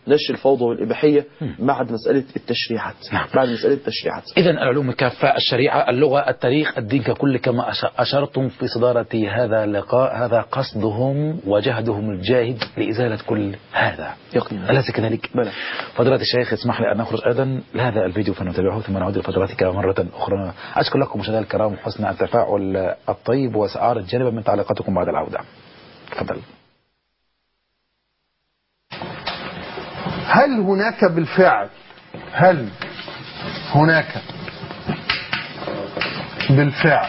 نشر الفوضى والإباحية بعد مسألة التشريعات بعد مسألة التشريعات إذا العلوم كافة الشريعة اللغة التاريخ الدين ككل كما أش- أشرتم في صدارة هذا اللقاء هذا قصدهم وجهدهم الجاهد لإزالة كل هذا يقينا أليس كذلك؟ بلى فضيلة الشيخ اسمح لي أن نخرج أيضا لهذا الفيديو فنتابعه ثم نعود لفضلاتك مرة أخرى أشكر لكم مشاهدينا الكرام حسن التفاعل الطيب وسأعرض جانبا من تعليقاتكم بعد العودة تفضل هل هناك بالفعل هل هناك بالفعل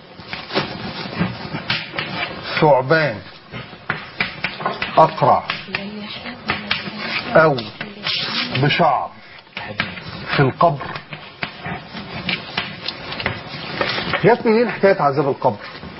ثعبان أقرع أو بشعر في القبر جت منين حكاية عذاب القبر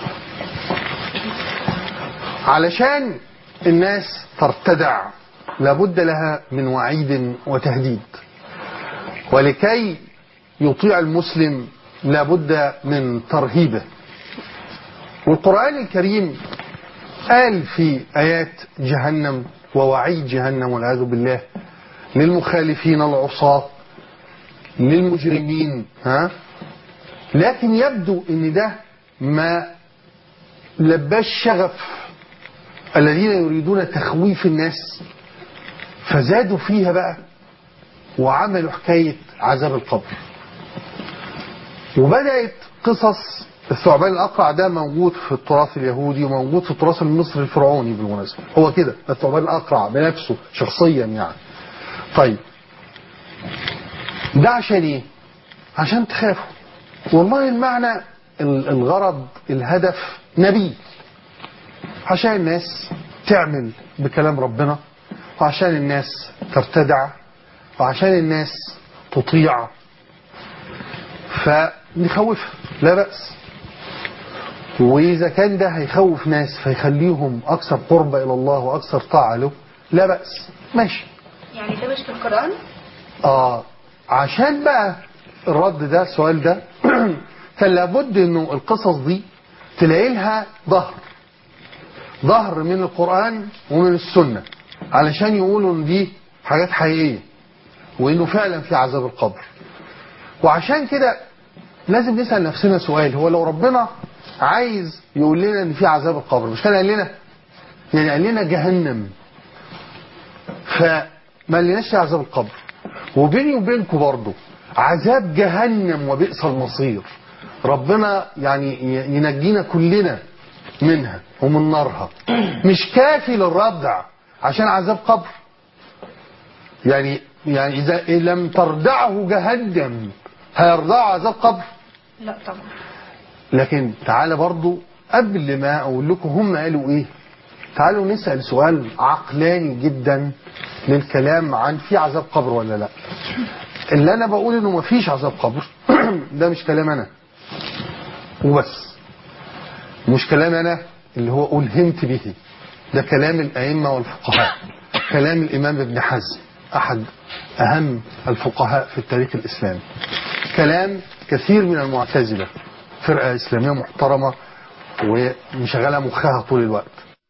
علشان الناس ترتدع لابد لها من وعيد وتهديد ولكي يطيع المسلم لابد من ترهيبه والقرآن الكريم قال في آيات جهنم ووعيد جهنم والعياذ بالله للمخالفين العصاة للمجرمين ها لكن يبدو ان ده ما لباش شغف الذين يريدون تخويف الناس فزادوا فيها بقى وعملوا حكاية عذاب القبر وبدأت قصص الثعبان الأقرع ده موجود في التراث اليهودي وموجود في التراث المصري الفرعوني بالمناسبة هو كده الثعبان الأقرع بنفسه شخصيا يعني طيب ده عشان ايه عشان تخافوا والله المعنى ال- الغرض الهدف نبيل عشان الناس تعمل بكلام ربنا وعشان الناس ترتدع وعشان الناس تطيع فنخوفها لا بأس وإذا كان ده هيخوف ناس فيخليهم أكثر قرب إلى الله وأكثر طاعة له لا بأس ماشي يعني ده مش في القرآن؟ آه عشان بقى الرد ده السؤال ده كان لابد انه القصص دي تلاقي لها ظهر ظهر من القرآن ومن السنة علشان يقولوا ان دي حاجات حقيقية وانه فعلا في عذاب القبر وعشان كده لازم نسأل نفسنا سؤال هو لو ربنا عايز يقول لنا ان في عذاب القبر مش كان قال لنا يعني قال لنا جهنم فما قالناش عذاب القبر وبيني وبينكم برضه عذاب جهنم وبئس المصير ربنا يعني ي- ينجينا كلنا منها ومن نارها مش كافي للردع عشان عذاب قبر يعني يعني اذا إن لم تردعه جهنم هيرضعه عذاب قبر لا طبعا لكن تعالى برضو قبل ما اقول لكم هم قالوا ايه تعالوا نسأل سؤال عقلاني جدا للكلام عن في عذاب قبر ولا لا اللي انا بقول انه مفيش عذاب قبر ده مش كلام انا وبس مش كلام انا اللي هو ألهمت به ده كلام الأئمة والفقهاء كلام الإمام ابن حزم أحد أهم الفقهاء في التاريخ الإسلامي كلام كثير من المعتزلة فرقة إسلامية محترمة ومشغلة مخها طول الوقت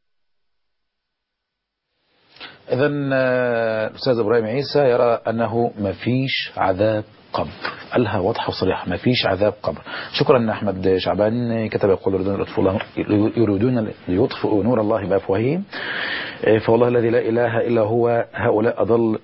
إذا الأستاذ إبراهيم عيسى يرى أنه ما فيش عذاب قبر قالها واضحة وصريحة ما فيش عذاب قبر شكرا أحمد شعبان كتب يقول يريدون ليطفئوا يريدون ليطفئوا نور الله بأفواههم فوالله الذي لا إله إلا هو هؤلاء أضل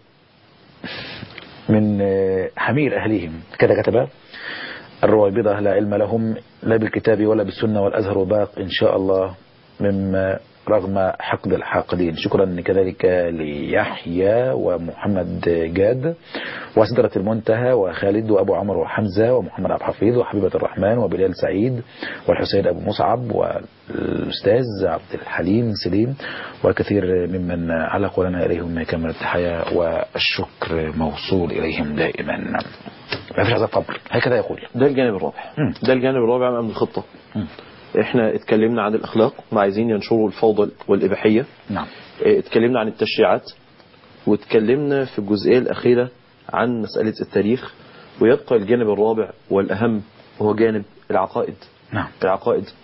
من حمير أهليهم كذا كتب الرويبضة لا علم لهم لا بالكتاب ولا بالسنة والأزهر باق إن شاء الله مما رغم حقد الحاقدين شكرا كذلك ليحيى ومحمد جاد وسدرة المنتهى وخالد وأبو عمر وحمزة ومحمد عبد الحفيظ وحبيبة الرحمن وبلال سعيد والحسين أبو مصعب والأستاذ عبد الحليم سليم وكثير ممن علقوا لنا إليهم كامل التحية والشكر موصول إليهم دائما ما فيش عذاب قبر هكذا يقول ده الجانب الرابع ده الجانب الرابع من الخطة احنا اتكلمنا عن الاخلاق وعايزين ينشروا الفوضى والاباحيه نعم اه، اتكلمنا عن التشريعات واتكلمنا في الجزئيه الاخيره عن مساله التاريخ ويبقى الجانب الرابع والاهم وهو جانب العقائد نعم العقائد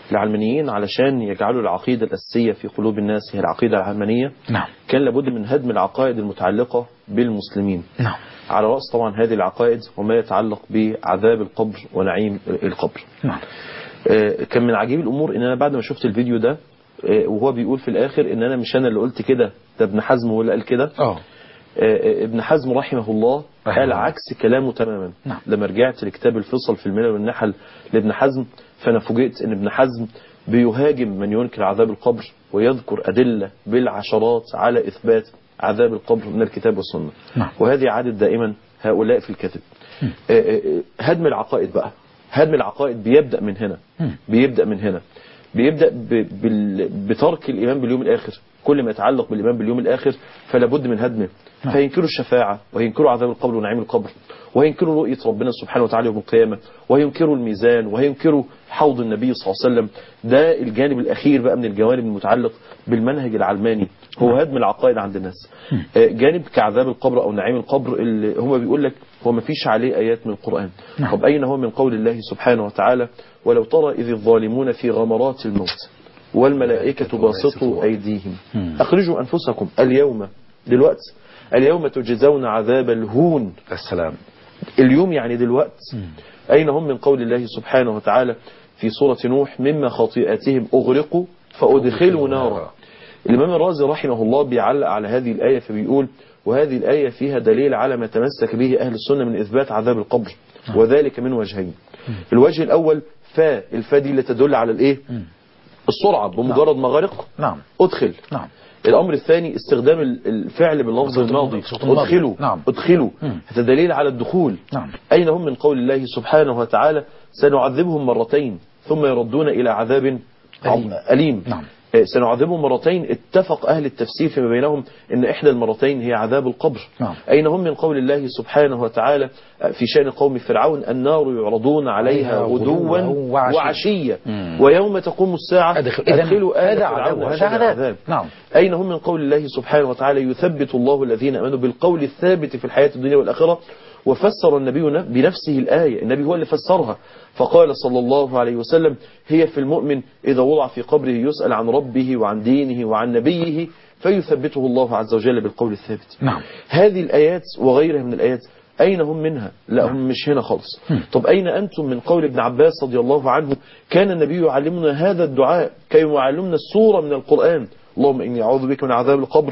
العلمانيين علشان يجعلوا العقيدة الأساسية في قلوب الناس هي العقيدة العلمانية نعم كان لابد من هدم العقائد المتعلقة بالمسلمين نعم على رأس طبعا هذه العقائد وما يتعلق بعذاب القبر ونعيم القبر نعم آه، كان من عجيب الأمور إن أنا بعد ما شفت الفيديو ده آه، وهو بيقول في الآخر إن أنا مش أنا اللي قلت كده ده ابن حزم هو اللي قال كده اه آه، ابن حزم رحمه الله رحمه قال الله. عكس كلامه تماما نعم. لما رجعت لكتاب الفصل في الملل والنحل لابن حزم فانا فوجئت ان ابن حزم بيهاجم من ينكر عذاب القبر ويذكر ادله بالعشرات على اثبات عذاب القبر من الكتاب والسنه نعم. وهذه عاده دائما هؤلاء في الكذب آه، آه، آه، هدم العقائد بقى هدم العقائد بيبدا من هنا مم. بيبدا من هنا بيبدا ب- بال- بترك الايمان باليوم الاخر كل ما يتعلق بالايمان باليوم الاخر فلا بد من هدمه نعم. فينكروا الشفاعه وينكروا عذاب القبر ونعيم القبر وينكروا رؤيه ربنا سبحانه وتعالى يوم القيامه وينكروا الميزان وينكروا حوض النبي صلى الله عليه وسلم ده الجانب الاخير بقى من الجوانب المتعلق بالمنهج العلماني هو هدم العقائد عند الناس آه، جانب كعذاب القبر او نعيم القبر اللي هم بيقول لك هو ما فيش عليه ايات من القران نعم. طب اين هو من قول الله سبحانه وتعالى ولو ترى اذ الظالمون في غمرات الموت والملائكه باسطوا ايديهم مم. اخرجوا انفسكم اليوم دلوقتي اليوم تجزون عذاب الهون السلام اليوم يعني دلوقتي أين هم من قول الله سبحانه وتعالى في سورة نوح مما خطيئاتهم أغرقوا فأدخلوا نارا الإمام الرازي رحمه الله بيعلق على هذه الآية فبيقول وهذه الآية فيها دليل على ما تمسك به أهل السنة من إثبات عذاب القبر وذلك من وجهين الوجه الأول فا الفا دي اللي تدل على الإيه السرعة بمجرد ما غرق نعم أدخل نعم الأمر الثاني استخدام ال- الفعل باللفظ صوت الماضي صوت الماضي. ادخلوا نعم. ادخلوا مم. هذا دليل على الدخول نعم أين هم من قول الله سبحانه وتعالى سنعذبهم مرتين ثم يردون إلى عذاب أليم. أليم نعم. آه، سنعذبهم مرتين اتفق أهل التفسير فيما بينهم أن إحدى المرتين هي عذاب القبر نعم. أين هم من قول الله سبحانه وتعالى آه، في شأن قوم فرعون النار يعرضون عليها عليها غدوا غدوا وعشيا. وعشيا مم. ويوم تقوم الساعة أدخل- إذن أدخلوا آل هذا فرعون عذاب وهذا أشد عذاب. نعم. أين هم من قول الله سبحانه وتعالى يثبت الله الذين أمنوا بالقول الثابت في الحياة الدنيا والآخرة وفسر النبي ن- بنفسه الآية النبي هو اللي فسرها فقال صلى الله عليه وسلم هي في المؤمن إذا وضع في قبره يسأل عن ربه وعن دينه وعن نبيه فيثبته الله عز وجل بالقول الثابت نعم هذه الآيات وغيرها من الآيات أين هم منها لا هم مش هنا خالص طب أين أنتم من قول ابن عباس رضي الله عنه كان النبي يعلمنا هذا الدعاء كي يعلمنا السورة من القرآن اللهم إني أعوذ بك من عذاب القبر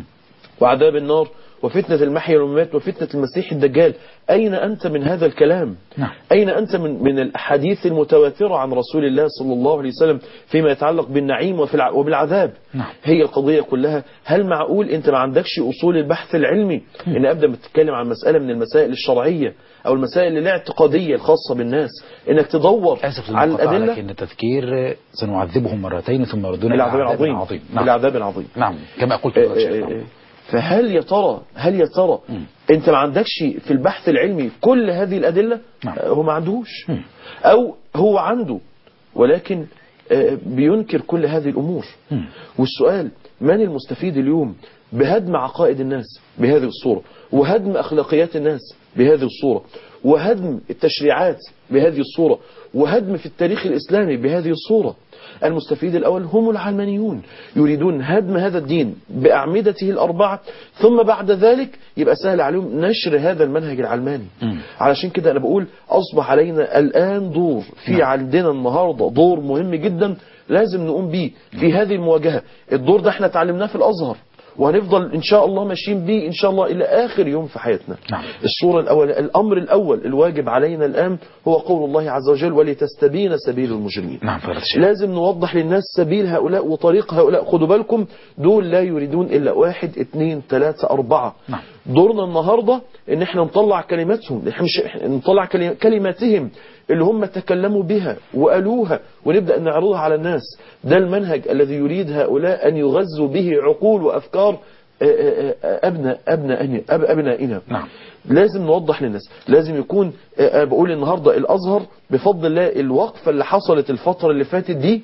وعذاب النار وفتنة المحيا والممات وفتنة المسيح الدجال أين أنت من هذا الكلام نعم. أين أنت من, من الأحاديث المتواترة عن رسول الله صلى الله عليه وسلم فيما يتعلق بالنعيم وفي الع... وبالعذاب نعم. هي القضية كلها هل معقول أنت ما عندكش أصول البحث العلمي إن أبدأ بتتكلم عن مسألة من المسائل الشرعية أو المسائل الاعتقادية الخاصة بالناس إنك تدور آسف على للمقاطعة الأدلة لكن التذكير سنعذبهم مرتين ثم يردون إلى العذاب عذاب العظيم عظيم نعم العذاب العظيم نعم كما قلت آه، يا شيخ. آه، آه. فهل يا ترى هل يا ترى مم. انت ما عندكش في البحث العلمي كل هذه الادله نعم. آه، هو ما عندهوش مم. او هو عنده ولكن آه، بينكر كل هذه الامور مم. والسؤال من المستفيد اليوم بهدم عقائد الناس بهذه الصورة وهدم أخلاقيات الناس بهذه الصورة وهدم التشريعات بهذه الصورة وهدم في التاريخ الإسلامي بهذه الصورة المستفيد الأول هم العلمانيون يريدون هدم هذا الدين بأعمدته الأربعة ثم بعد ذلك يبقى سهل عليهم نشر هذا المنهج العلماني مم. علشان كده أنا بقول أصبح علينا الآن دور في عندنا النهاردة دور مهم جدا لازم نقوم بيه في هذه المواجهة الدور ده احنا اتعلمناه في الأزهر وهنفضل إن شاء الله ماشيين بيه إن شاء الله إلى آخر يوم في حياتنا نعم. الصورة الأول الأمر الأول الواجب علينا الآن هو قول الله عز وجل ولتستبين سبيل المجرمين نعم فضيلة الشيخ لازم نوضح للناس سبيل هؤلاء وطريق هؤلاء خدوا بالكم دول لا يريدون إلا واحد اتنين تلاتة أربعة نعم. دورنا النهاردة ان احنا نطلع كلماتهم احنا مش إحنا نطلع كلم- كلماتهم اللي هم تكلموا بها وقالوها ونبدأ نعرضها على الناس ده المنهج الذي يريد هؤلاء أن يغذوا به عقول وأفكار آه، آه، آه، أبناء أبناء أب- أبنائنا نعم. لازم نوضح للناس لازم يكون آه، آه، بقول النهاردة الأزهر بفضل الله الوقفة اللي حصلت الفترة اللي فاتت دي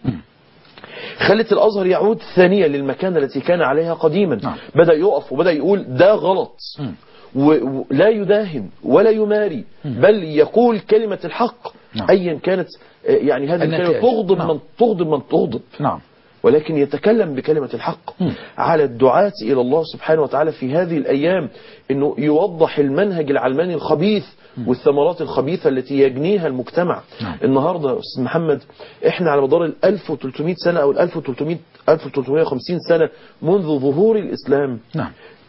خلت الأزهر يعود ثانية للمكانة التي كان عليها قديما نعم. بدأ يقف وبدأ يقول ده غلط مم. ولا يداهن ولا يماري بل يقول كلمة الحق نعم. أيا كانت آه، يعني هذه الكلمة النتائج. تغضب نعم. من تغضب من تغضب نعم ولكن يتكلم بكلمة الحق على الدعاة إلى الله سبحانه وتعالى في هذه الأيام أنه يوضح المنهج العلماني الخبيث والثمرات الخبيثة التي يجنيها المجتمع نعم. النهاردة يا أستاذ محمد إحنا على مدار ال 1300 سنة أو ال 1300 1350 سنة منذ ظهور الإسلام نعم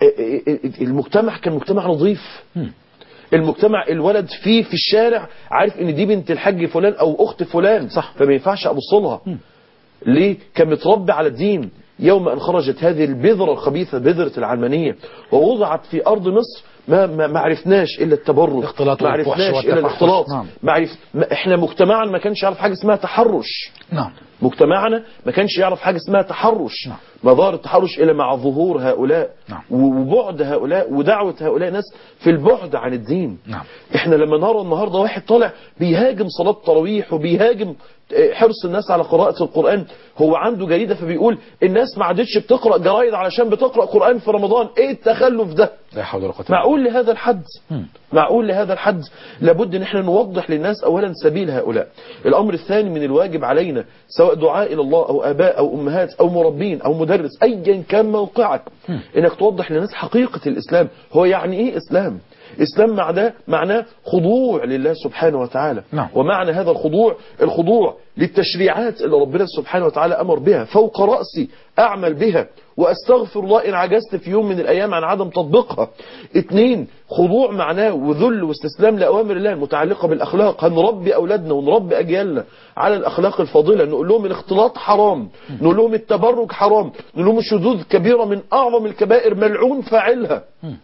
المجتمع كان مجتمع نظيف المجتمع الولد فيه في الشارع عارف ان دي بنت الحاج فلان او اخت فلان صح. فما ينفعش ابص لها ليه كان متربي على الدين يوم ان خرجت هذه البذره الخبيثه بذره العلمانيه ووضعت في ارض مصر ما ما ما عرفناش الا التبرج الاختلاط ما والفحش عرفناش الا والتفحش. الاختلاط نعم. ما عرف ما احنا مجتمعنا ما كانش يعرف حاجه اسمها تحرش نعم مجتمعنا ما كانش يعرف حاجة اسمها تحرش نعم. ما ظهر التحرش إلا مع ظهور هؤلاء نعم. وبعد هؤلاء ودعوة هؤلاء ناس في البعد عن الدين نعم. احنا لما نرى النهاردة واحد طالع بيهاجم صلاة التراويح وبيهاجم آه، حرص الناس على قراءة القرآن هو عنده جريدة فبيقول الناس ما عادتش بتقرأ جرايد علشان بتقرأ قرآن في رمضان ايه التخلف ده لا حول ولا قوة إلا معقول لهذا الحد مم. معقول لهذا الحد لابد ان احنا نوضح للناس اولا سبيل هؤلاء الامر الثاني من الواجب علينا سواء دعاء الى الله او اباء او امهات او مربين او مدرس ايا كان موقعك انك توضح للناس حقيقة الاسلام هو يعني ايه اسلام اسلام معناه معناه خضوع لله سبحانه وتعالى نعم. ومعنى هذا الخضوع الخضوع للتشريعات اللي ربنا سبحانه وتعالى امر بها فوق راسي اعمل بها واستغفر الله ان عجزت في يوم من الايام عن عدم تطبيقها اتنين خضوع معناه وذل واستسلام لاوامر الله المتعلقه بالاخلاق هنربي اولادنا ونربي اجيالنا على الاخلاق الفاضله نقول لهم الاختلاط حرام نقول لهم التبرج حرام نقول لهم الشذوذ كبيره من اعظم الكبائر ملعون فاعلها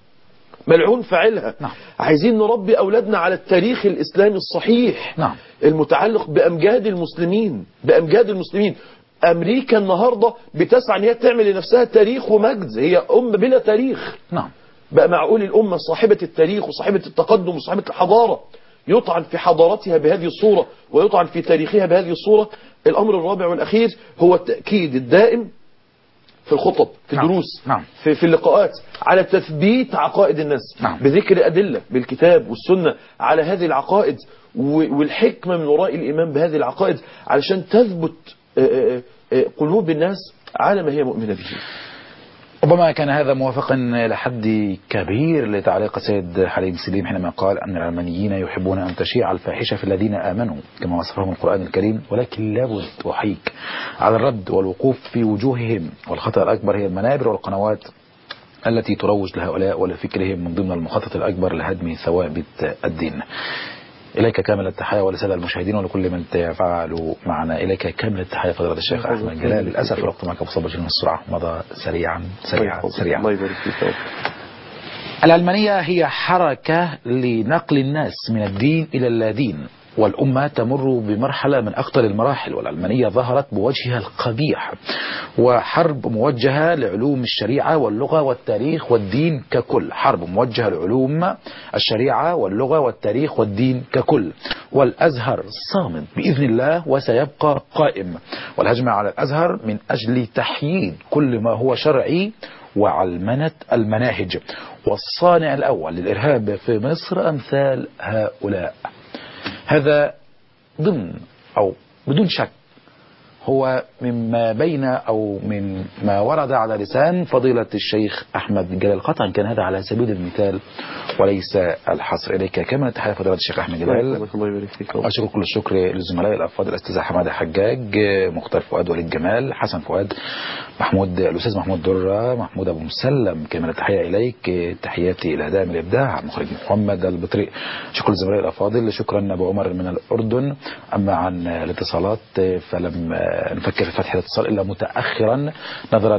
ملعون فاعلها نعم. عايزين نربي أولادنا على التاريخ الإسلامي الصحيح نعم. المتعلق بأمجاد المسلمين بأمجاد المسلمين أمريكا النهاردة بتسعى أن هي تعمل لنفسها تاريخ ومجد هي أم بلا تاريخ نعم بقى معقول الأمة صاحبة التاريخ وصاحبة التقدم وصاحبة الحضارة يطعن في حضارتها بهذه الصورة ويطعن في تاريخها بهذه الصورة الأمر الرابع والأخير هو التأكيد الدائم في الخطب في نعم. الدروس نعم. في, في اللقاءات على تثبيت عقائد الناس نعم. بذكر أدلة بالكتاب والسنة على هذه العقائد و- والحكمة من وراء الإيمان بهذه العقائد علشان تثبت آه، آه، آه، قلوب الناس على ما هي مؤمنة به ربما كان هذا موافقا لحد كبير لتعليق السيد حليم سليم حينما قال أن العلمانيين يحبون أن تشيع الفاحشة في الذين آمنوا كما وصفهم القرآن الكريم ولكن لابد أحيك على الرد والوقوف في وجوههم والخطأ الأكبر هي المنابر والقنوات التي تروج لهؤلاء ولفكرهم من ضمن المخطط الأكبر لهدم ثوابت الدين إليك كامل التحية ولسادة المشاهدين ولكل من تفاعلوا معنا إليك كامل التحية فضيلة الشيخ أحمد جلال للأسف الوقت معك بصبر جدا السرعة مضى سريعا سريعا سريعا الله يبارك فيك يا رب. العلمانية هي حركة لنقل الناس من الدين إلى اللادين والأمة تمر بمرحلة من أخطر المراحل والعلمانية ظهرت بوجهها القبيح وحرب موجهة لعلوم الشريعة واللغة والتاريخ والدين ككل حرب موجهة لعلوم الشريعة واللغة والتاريخ والدين ككل والأزهر صامد بإذن الله وسيبقى قائم والهجمة على الأزهر من أجل تحييد كل ما هو شرعي وعلمنة المناهج والصانع الأول للإرهاب في مصر أمثال هؤلاء هذا ضمن أو بدون شك هو مما بين أو من ما ورد على لسان فضيلة الشيخ أحمد جلال قطعا كان هذا على سبيل المثال وليس الحصر إليك كما تحية فضيلة الشيخ أحمد جلال الله يبارك فيك يا رب. أشكر كل الشكر للزملاء الأفاضل الأستاذ حمادة حجاج مختار فؤاد وليد جمال حسن فؤاد محمود الأستاذ محمود درة محمود أبو مسلم كما التحية إليك تحياتي إلى دائم الإبداع مخرج محمد البطريق شكرا للزملاء الأفاضل شكرا أبو عمر من الأردن أما عن الاتصالات فلم نفكر في فتح الاتصال إلا متأخرا نظرا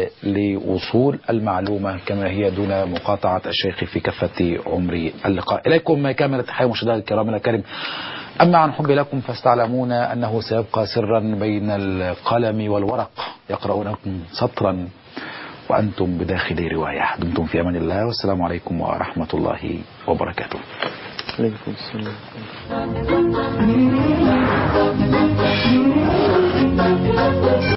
لوصول المعلومة كما هي دون مقاطعة الشيخ في كافة عمر اللقاء إليكم كامل التحية مشاهدينا الكرام الكريم أما عن حبي لكم فاستعلمون أنه سيبقى سرا بين القلم والورق يقرؤونكم سطرا وأنتم بداخل رواية دمتم في أمان الله والسلام عليكم ورحمة الله وبركاته عليكم السلام